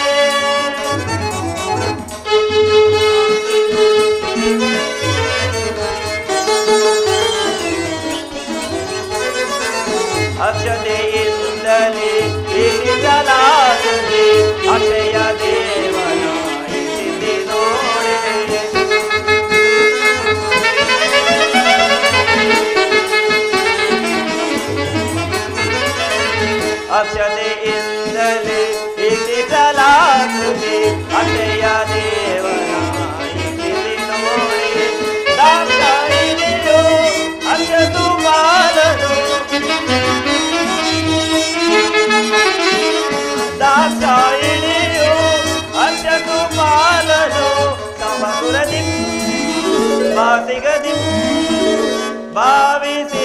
[SPEAKER 8] ಅಕ್ಷತೆಯಿಂದಲೇ ಇಳಿಸಲಾಗದೆ ಅಕ್ಷಯ ದೇವನ ಇಳಿಸಿ ನೋಡೆ ಅಕ್ಷತೆಯಿಂದಲೇ ಇಳಿಸಲಾಗದೆ ಅಕ್ಷಯ ದೇವನ ಇಳಿಸಿ ನೋಡೆ ದಾಕ್ಷಾಯಿಣಿಯು ಅಕ್ಷತು ಬಾಲನು ದಾಕ್ಷಾಯಿಣಿಯು ಅಕ್ಷತು ಬಾಲನು ಸಮಸುರದಿ ಬಾಸಿಗದಿ ಭಾವಿಸಿ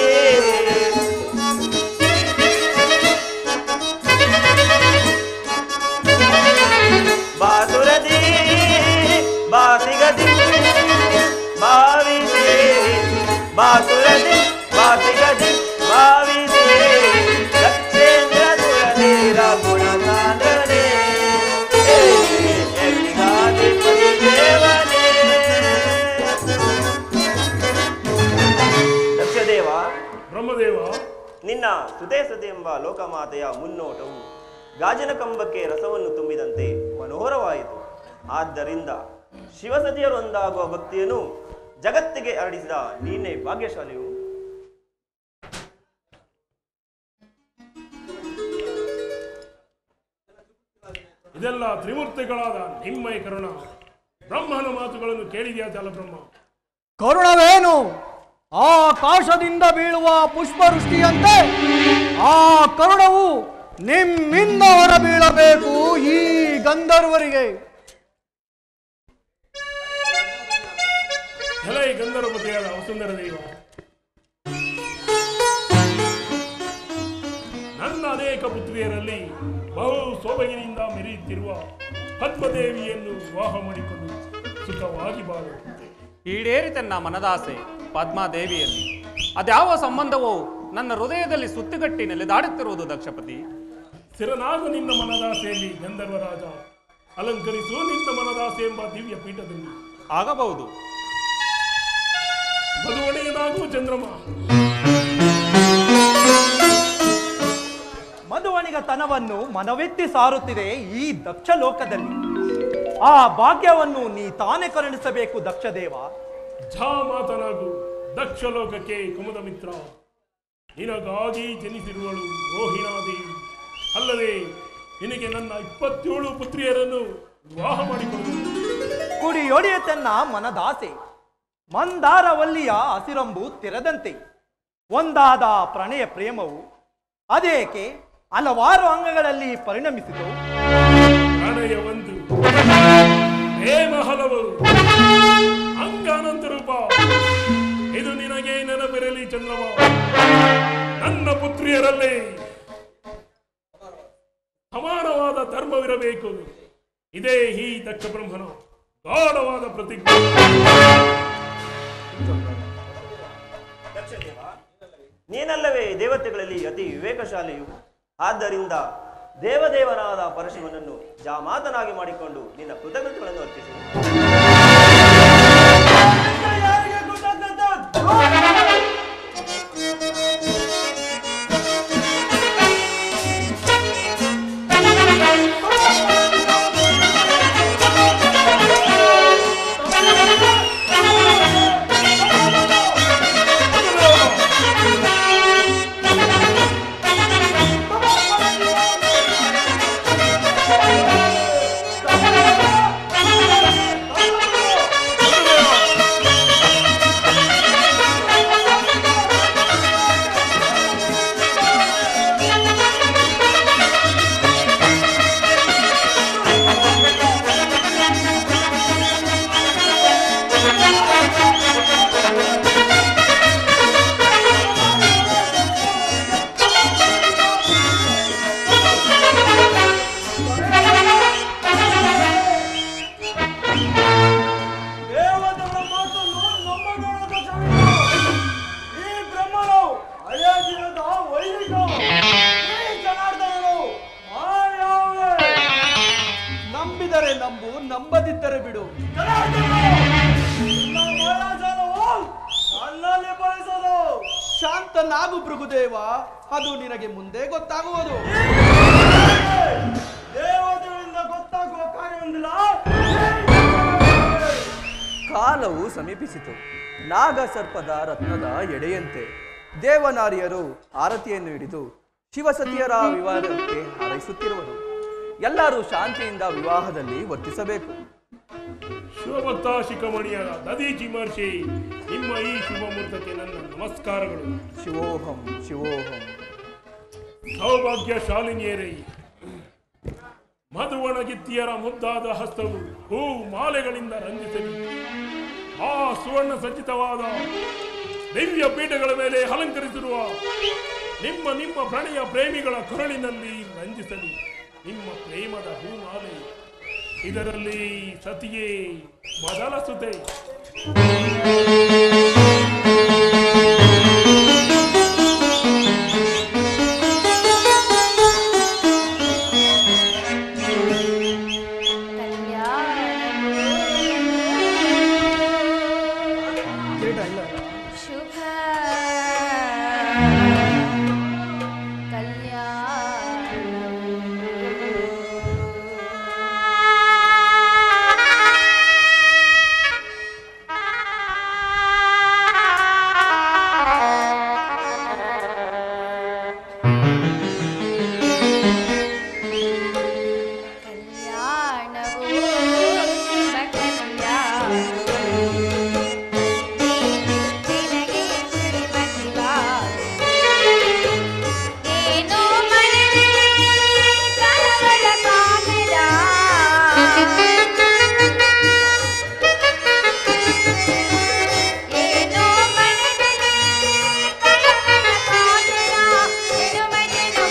[SPEAKER 8] ಬಾಸುರದಿ ಬಾಸಿಗದಿ ಭಾವಿಸಿ ಬಾಸುರದಿ ಬಾಸಿಗದಿ ಭಾವಿಸಿ ದಕ್ಷೇಂದ್ರ ದುರಧೀರ ಗುಣಸಾಂದ್ರನೇ ಯಜ್ಞಾಧಿಪತಿ ದೇವನೇ ದಕ್ಷದೇವ
[SPEAKER 6] ಬ್ರಹ್ಮದೇವ
[SPEAKER 8] ನಿನ್ನ ಸುತೆ ಸತಿ ಎಂಬ ಲೋಕಮಾತೆಯ ಮುನ್ನೋಟವು ಗಾಜಿನ ಕಂಬಕ್ಕೆ ರಸವನ್ನು ತುಂಬಿದಂತೆ ಮನೋಹರವಾಯಿತು ಆದ್ದರಿಂದ ಶಿವಸತಿಯರು ಒಂದಾಗುವ ಭಕ್ತಿಯನ್ನು ಜಗತ್ತಿಗೆ ಹರಡಿಸಿದ ನೀನೇ ಭಾಗ್ಯಶಾಲಿಯು
[SPEAKER 6] ಇದೆಲ್ಲ ತ್ರಿಮೂರ್ತಿಗಳಾದ ನಿಮ್ಮಯ ಕರುಣ ಬ್ರಹ್ಮನ ಮಾತುಗಳನ್ನು ಕೇಳಿದೆಯಾ ಬ್ರಹ್ಮ
[SPEAKER 5] ಕರುಣವೇನು ಆಕಾಶದಿಂದ ಬೀಳುವ ಪುಷ್ಪವೃಷ್ಟಿಯಂತೆ ಆ ಕರುಣವು ನಿಮ್ಮಿಂದ ಹೊರಬೀಳಬೇಕು ಈ ಗಂಧರ್ವರಿಗೆ
[SPEAKER 6] ಎಲೈ ಗಂಧರ್ವಪತಿಯಾದ ವಸುಂಧರ ದೇವ ನನ್ನ ಅನೇಕ ಪುತ್ರಿಯರಲ್ಲಿ ಬಹು ಸೊಬಗಿನಿಂದ ಮೆರೆಯುತ್ತಿರುವ ಪದ್ಮದೇವಿಯನ್ನು ವಿವಾಹ ಮಾಡಿಕೊಂಡು ಸುಖವಾಗಿ ಬಾಳುವಂತೆ
[SPEAKER 7] ಈಡೇರಿತನ್ನ ಮನದಾಸೆ ಪದ್ಮಾದೇವಿಯಲ್ಲಿ ಅದ್ಯಾವ ಸಂಬಂಧವೋ ನನ್ನ ಹೃದಯದಲ್ಲಿ ಸುತ್ತುಗಟ್ಟಿ ನೆಲೆದಾಡುತ್ತಿರುವುದು ದಕ್ಷಪತಿ
[SPEAKER 6] ಸ್ಥಿರನಾಗ ನಿನ್ನ ಮನದಾಸೆಯಲ್ಲಿ ಗಂಧರ್ವರಾಜ ಅಲಂಕರಿಸು ನಿನ್ನ ಮನದಾಸೆ ಎಂಬ ದಿವ್ಯ ಪೀಠದಲ್ಲಿ
[SPEAKER 7] ಆಗಬಹುದು
[SPEAKER 6] ಮದುವಣೆಯನಾಗುವ ಚಂದ್ರಮ
[SPEAKER 5] ಮಧುವಣಿಗತನವನ್ನು ಮನವೆತ್ತಿ ಸಾರುತ್ತಿದೆ ಈ ದಕ್ಷ ಲೋಕದಲ್ಲಿ ಆ ಭಾಗ್ಯವನ್ನು ನೀ ತಾನೇ ಕರುಣಿಸಬೇಕು ದಕ್ಷದೇವ
[SPEAKER 6] ಝಾ ಮಾತನಾಗು ದಕ್ಷ ಲೋಕಕ್ಕೆ ಕುಮುದ ಮಿತ್ರ ನಿನಗಾಗಿ ಜನಿಸಿರುವಳು ರೋಹಿಣಾದೇವಿ ಅಲ್ಲದೆ ನಿನಗೆ ನನ್ನ ಇಪ್ಪತ್ತೇಳು ಪುತ್ರಿಯರನ್ನು ವಿವಾಹ ಮಾಡಿಕೊಡುವುದು
[SPEAKER 5] ಕುಡಿಯೊಡೆಯತನ್ನ ಮನದಾಸೆ ಮಂದಾರವಲ್ಲಿಯ ಹಸಿರಂಬು ತೆರೆದಂತೆ ಒಂದಾದ ಪ್ರಣಯ ಪ್ರೇಮವು ಅದೇಕೆ ಹಲವಾರು ಅಂಗಗಳಲ್ಲಿ ಪರಿಣಮಿಸಿತು
[SPEAKER 6] ಪ್ರಣಯ ಒಂದು ಪ್ರೇಮ ಹಲವು ಅಂಗ ಅನಂತ ರೂಪ ಇದು ನಿನಗೆ ನೆನಪಿರಲಿ ಚಂದ್ರಮ ನನ್ನ ಪುತ್ರಿಯರಲ್ಲೇ ಸಮಾನವಾದ ಧರ್ಮವಿರಬೇಕು ಇದೇ ಈ ದಕ್ಷ ಬ್ರಹ್ಮನ ಗಾಢವಾದ ಪ್ರತಿಜ್ಞೆ
[SPEAKER 8] ದಕ್ಷದೇವ ನೀನಲ್ಲವೇ ದೇವತೆಗಳಲ್ಲಿ ಅತಿ ವಿವೇಕಶಾಲಿಯು ಆದ್ದರಿಂದ ದೇವದೇವನಾದ ಪರಶಿವನನ್ನು ಜಾಮಾತನಾಗಿ ಮಾಡಿಕೊಂಡು ನಿನ್ನ ಕೃತಜ್ಞತೆಗಳನ್ನು ಅರ್ಪಿಸು
[SPEAKER 5] ದೇವತೆಗಳ ಮಾತನ್ನು ನಂಬಬೇಡ ದಶರಥ. ಈ ಬ್ರಹ್ಮನು ಅಯೋಧ್ಯದ ವೈದಿಕ ಈ ಜನಾರ್ದನನು ಮಾಯಾವೇ.
[SPEAKER 2] ನಂಬಿದರೆ ನಂಬು ನಂಬದಿದ್ದರೆ ಬಿಡು
[SPEAKER 5] ಜನಾರ್ದನ, ನಿನ್ನ ಮಾಯಾಜಾಲವು ನನ್ನಲ್ಲಿ ಫಲಿಸದು.
[SPEAKER 2] ಶಾಂತನಾಗು ಭೃಗುದೇವ ಅದು ನಿನಗೆ ಮುಂದೆ ಗೊತ್ತಾಗುವುದು
[SPEAKER 5] ದೇವತೆಗಳಿಂದ ಗೊತ್ತಾಗುವ ಕಾರ್ಯವೊಂದಿಲ್ಲ
[SPEAKER 4] ಕಾಲವು ಸಮೀಪಿಸಿತು ನಾಗ ಸರ್ಪದ ರತ್ನದ ಎಡೆಯಂತೆ ದೇವನಾರಿಯರು ಆರತಿಯನ್ನು ಹಿಡಿದು ಶಿವಸತಿಯರ ವಿವಾಹಕ್ಕೆ ಹಾರೈಸುತ್ತಿರುವರು ಎಲ್ಲರೂ ಶಾಂತಿಯಿಂದ ವಿವಾಹದಲ್ಲಿ ವರ್ತಿಸಬೇಕು
[SPEAKER 6] ಶಿವಭಕ್ತ ಶಿಖಮಣಿಯ ದದೀಚಿ ಮಹರ್ಷಿ ನಿಮ್ಮ ಈ ಶುಭ ಮುಹೂರ್ತಕ್ಕೆ ನನ್ನ ನಮಸ್ಕಾರಗಳು
[SPEAKER 4] ಶಿವೋಹಂ ಶಿವೋಹಂ
[SPEAKER 6] ಸೌಭಾಗ್ಯ ಶಾಲಿನಿಯರೇ ಮಧುವಣಗಿತ್ತಿಯರ ಮುದ್ದಾದ ಹಸ್ತವು ಹೂ ಮಾಲೆಗಳಿಂದ ರಂಜಿಸಲಿ ಆ ಸುವರ್ಣ ಸಜ್ಜಿತವಾದ ದಿವ್ಯ ಪೀಠಗಳ ಮೇಲೆ ಅಲಂಕರಿಸಿರುವ ನಿಮ್ಮ ನಿಮ್ಮ ಪ್ರಣಯ ಪ್ರೇಮಿಗಳ ಕೊರಳಿನಲ್ಲಿ ರಂಜಿಸಲಿ ನಿಮ್ಮ ಪ್ರೇಮದ ಹೂಮಾಲೆ ಇದರಲ್ಲಿ ಸತಿಯೇ ಮೊದಲ ಸುತೆ
[SPEAKER 1] ಶುಭ ಕಲ್ಯಾಣವು ಶುಭ ಕಲ್ಯಾಣವು ನಿನಗೆ ಶ್ರೀಮತಿವಾಗು. ಏನೋ ಮನದಲ್ಲಿ ಕಳವಳ ಕಾಣದ. ಏನೋ ಮನದಲ್ಲಿ ಕಳವಳ ಕಾಣದ. ಏನೋ ಮನೆಯೋ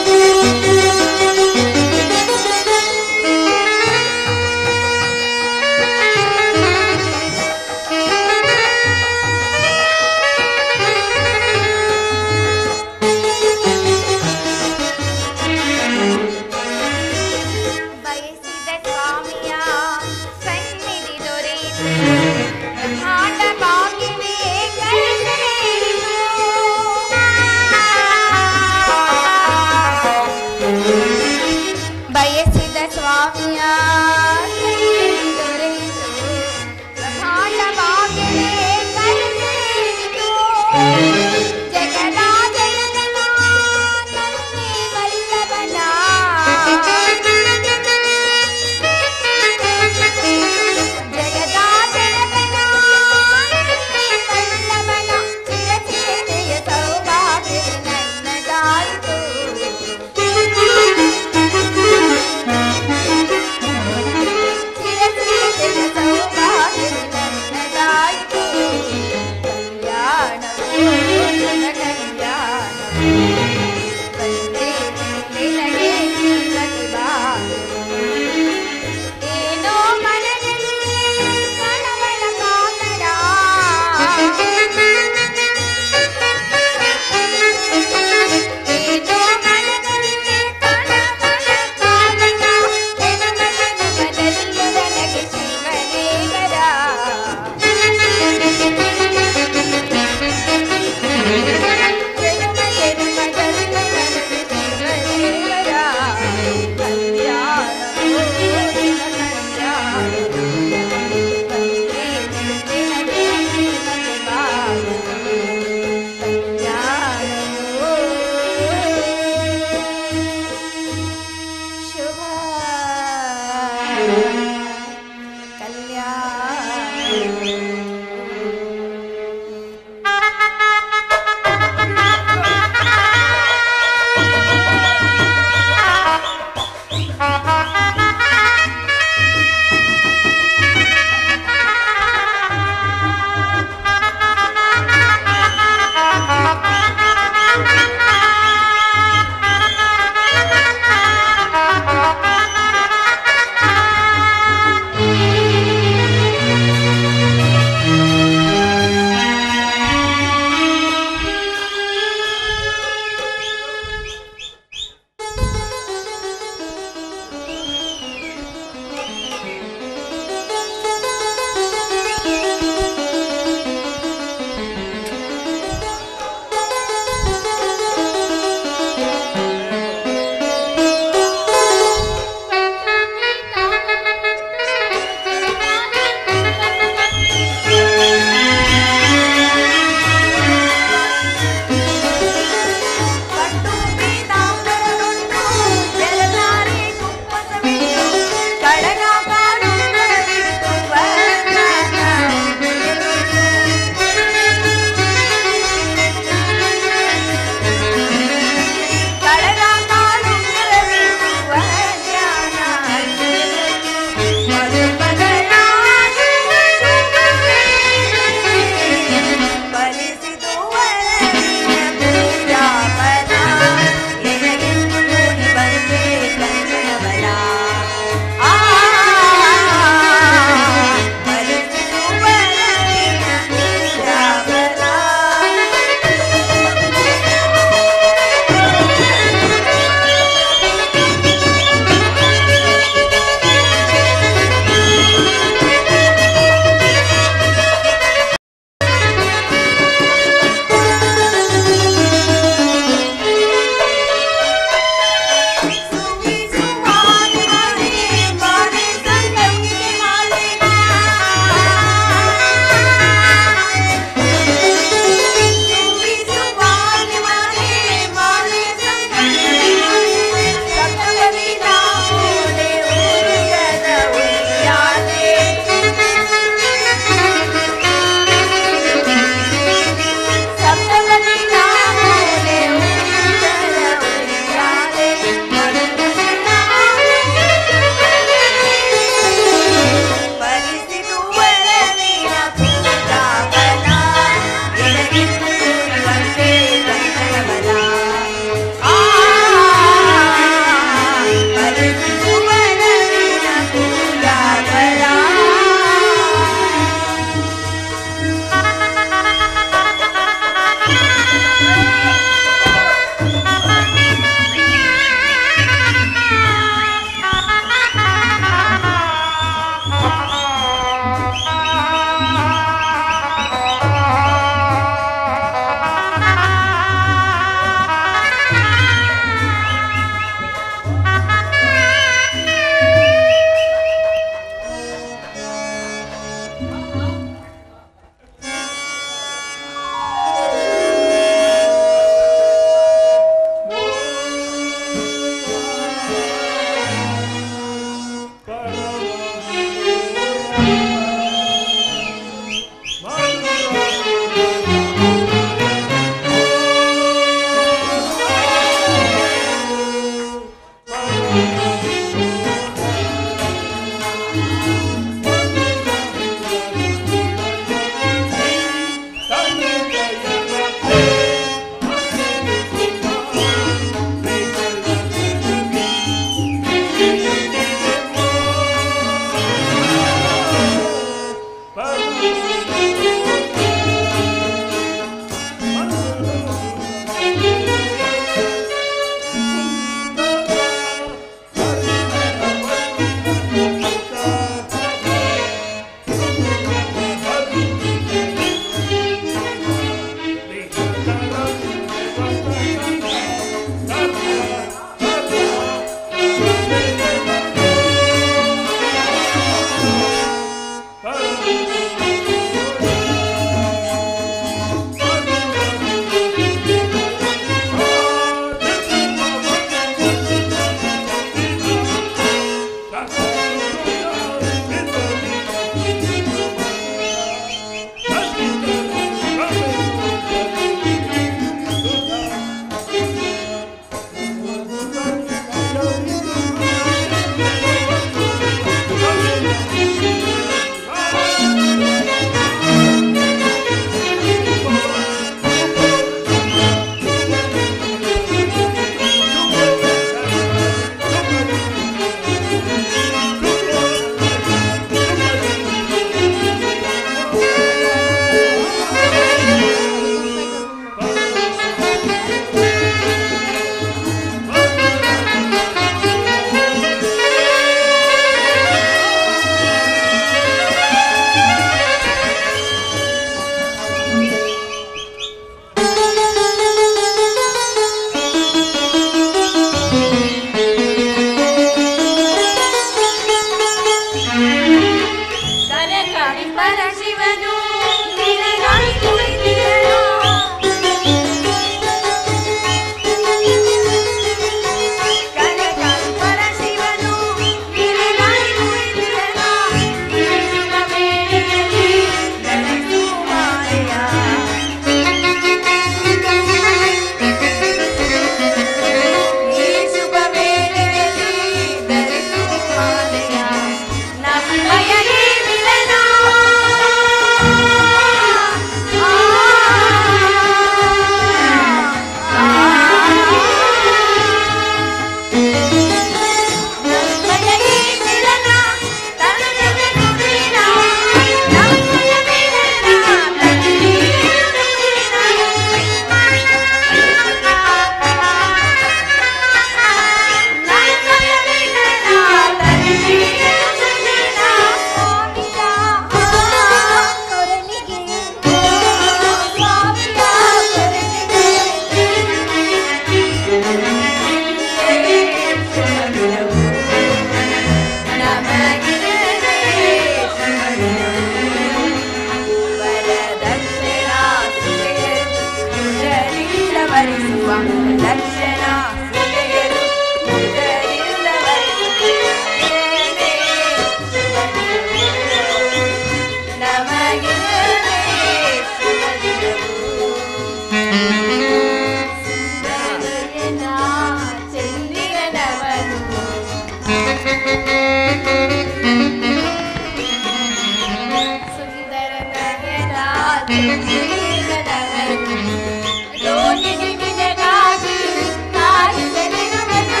[SPEAKER 1] ರೋಹಿಣಿ ನಿನಗಾಗಿ ಕಾಯುತ್ತಲಿರುವೆನು.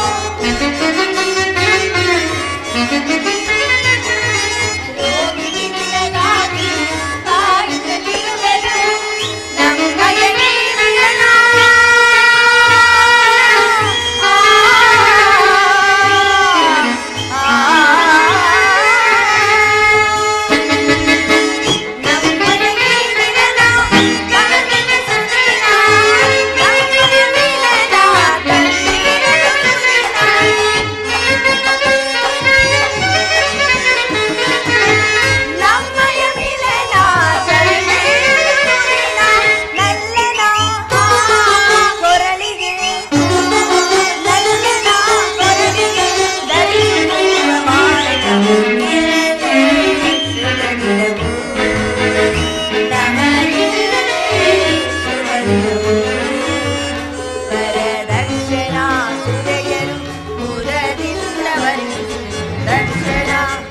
[SPEAKER 1] ರೋಹಿಣಿ ನಿನಗಾಗಿ ಕಾಯುತ್ತಲಿರುವೆನು. ನಮ್ಮಯ ನೀನಯನ. ಆ, ಆ, ನಮ್ಮಯ ನೀನಯನ. ಕನಸಿನ ಸುದಿನ. ನಮ್ಮಯ ನೀನಯನ. ನಮ್ಮಯ ಮಿಲನ ಕರುಣೆಯುರುಳಿನ ನಲ್ಲನ ಕೊರಳಿಗೆ ನಲ್ಲನ ಕೊರಳಿಗೆ ಧರಿಸುವ ಮಾರಕ ಸುರಗಿರವು ನಮಗೆ ಸುರಗಿರವು ವರದರ್ಶನ ಸುರೆಯರು ಪುರದಿಂದ ವಂದಿಸು ದರ್ಶನ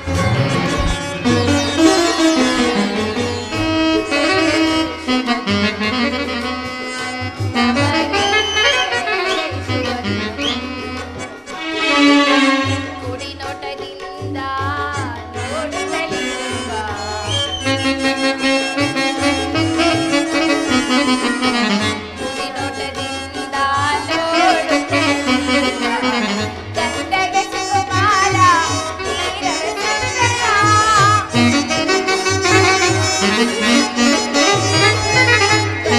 [SPEAKER 1] ಕುಡಿ ನೋಟದಿಂದ ನೋಡುತ್ತಲಿರುವ ಕುಡಿ ನೋಟದಿಂದ ನೋಡುತ್ತಲಿರುವ ಗಂಧದ ಸುಕುಮಾರ ನೀರವ ಸುಂದರ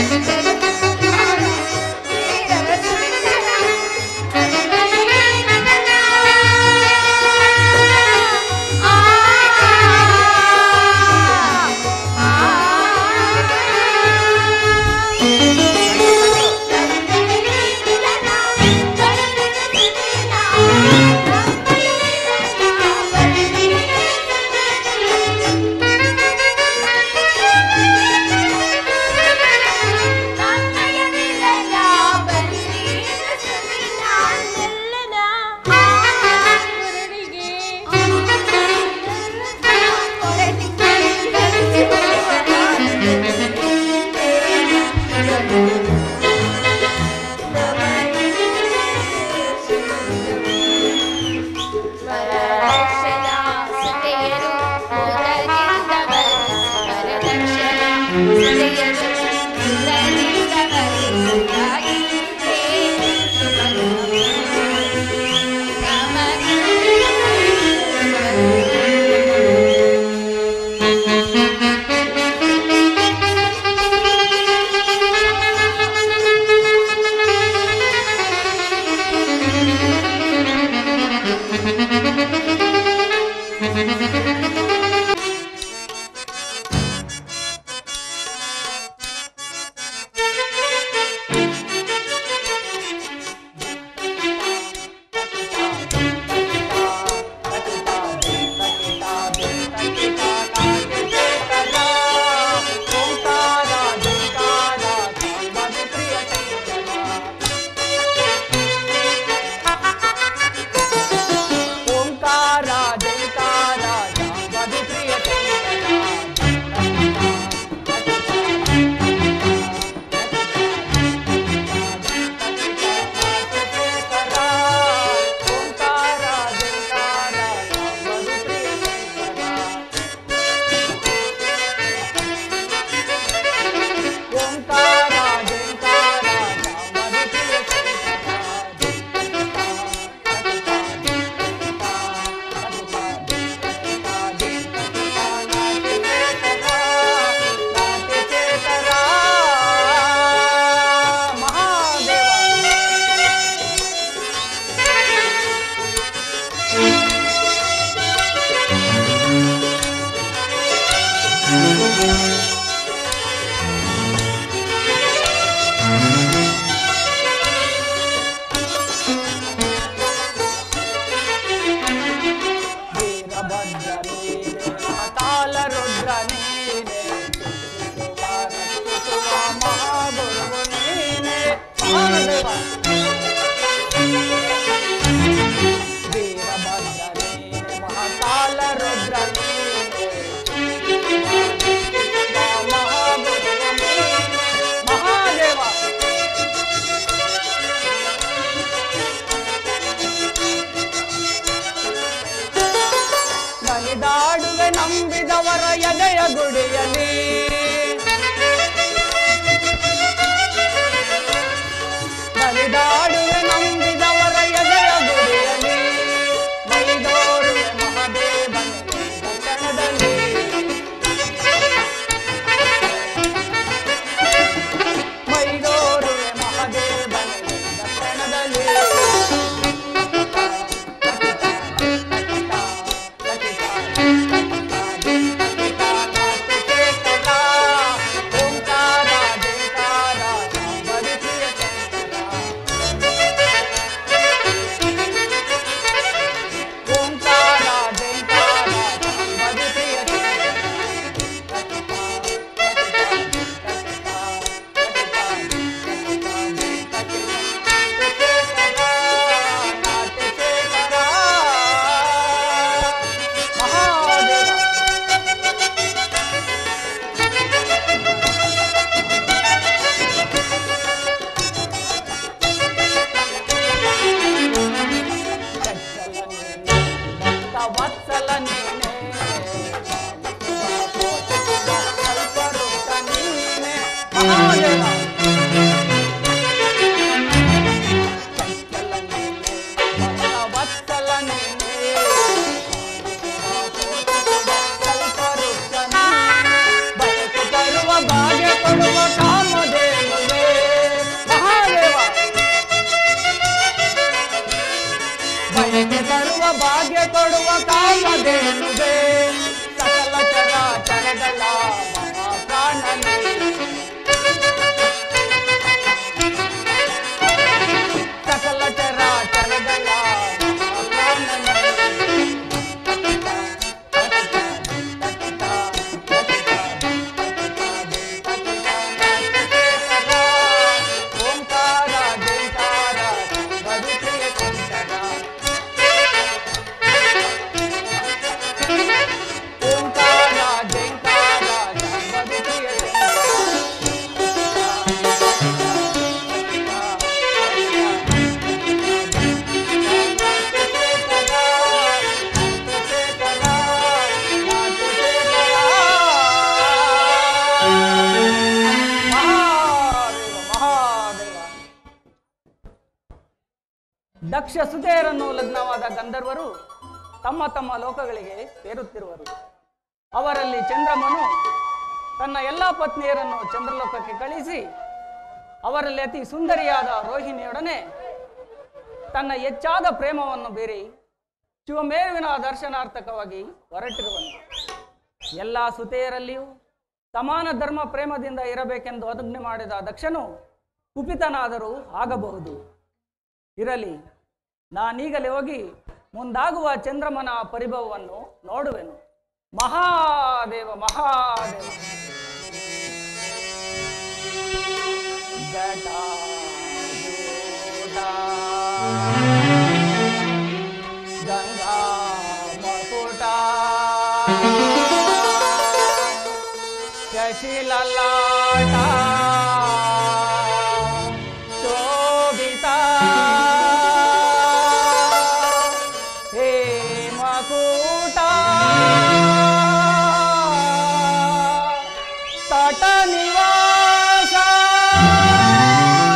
[SPEAKER 3] ಮಹಾದೇವ ವತ್ಸಲ ನೀನೇ ಬಯಕೆ ತರುವ ಭಾಗ್ಯ ಕೊಡುವ ಕಾಮಧೇನುವೆ ಮಹಾದೇವ ಬಯಕೆ ತರುವ ಭಾಗ್ಯ ಕೊಡುವ ಕಾಮಧೇನುವೆ ಸಕಲ ಚರಾಚರಗಳ ಮಹಾಪ್ರಾಣನೇ ಸಕಲ ಚರಾಚರಗಳ ಮಹಾಪ್ರಾಣನೇ ಓಂಕಾರ ಜೈಕಾರ ಬದುಕಿಯ ಕುಂಟರ ಓಂಕಾರ ಜೈಕಾರ ಬದುಕಿಯ ಮಹಾದೇವ ಮಹಾದೇವ ದಕ್ಷ ಸುತೆಯರನ್ನು ಲಗ್ನವಾದ ಗಂಧರ್ವರು ತಮ್ಮ ತಮ್ಮ ಲೋಕಗಳಿಗೆ ಸೇರುತ್ತಿರುವರು ಅವರಲ್ಲಿ ಚಂದ್ರಮನು ತನ್ನ ಎಲ್ಲ ಪತ್ನಿಯರನ್ನು ಚಂದ್ರಲೋಕಕ್ಕೆ ಕಳಿಸಿ ಅವರಲ್ಲಿ ಅತಿ ಸುಂದರಿಯಾದ ರೋಹಿಣಿಯೊಡನೆ ತನ್ನ ಹೆಚ್ಚಾದ ಪ್ರೇಮವನ್ನು ಬೀರಿ ಶಿವಮೇರುವಿನ ದರ್ಶನಾರ್ಥಕವಾಗಿ ಹೊರಟಿರುವನು ಎಲ್ಲ ಸುತೆಯರಲ್ಲಿಯೂ ಸಮಾನ ಧರ್ಮ ಪ್ರೇಮದಿಂದ ಇರಬೇಕೆಂದು ಅನುಜ್ಞೆ ಮಾಡಿದ ದಕ್ಷನು ಕುಪಿತನಾದರೂ ಆಗಬಹುದು ಇರಲಿ ನಾನೀಗಲೇ ಹೋಗಿ ಮುಂದಾಗುವ ಚಂದ್ರಮನ ಪರಿಭವವನ್ನು ನೋಡುವೆನು ಮಹಾದೇವ ಮಹಾದೇವ ಜಟಾಜೂಟ ಗಂಗಾ ಮಕುಟ ಶಶಿಲಲಾಟ ಶೋಭಿತ ಹೇ ಮಕುಟ ತಟ ನಿವಾಸ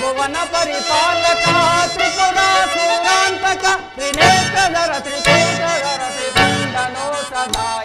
[SPEAKER 3] ಭುವನ ಪರಿಪಾಲಕ ತ್ರಿಪುರ ಸುರಾಂತಕ ತ್ರಿನೇತ್ರಧರ ತ್ರಿಕೂಟಧರ ತ್ರಿಪುಂಡನೋ ಸದಾ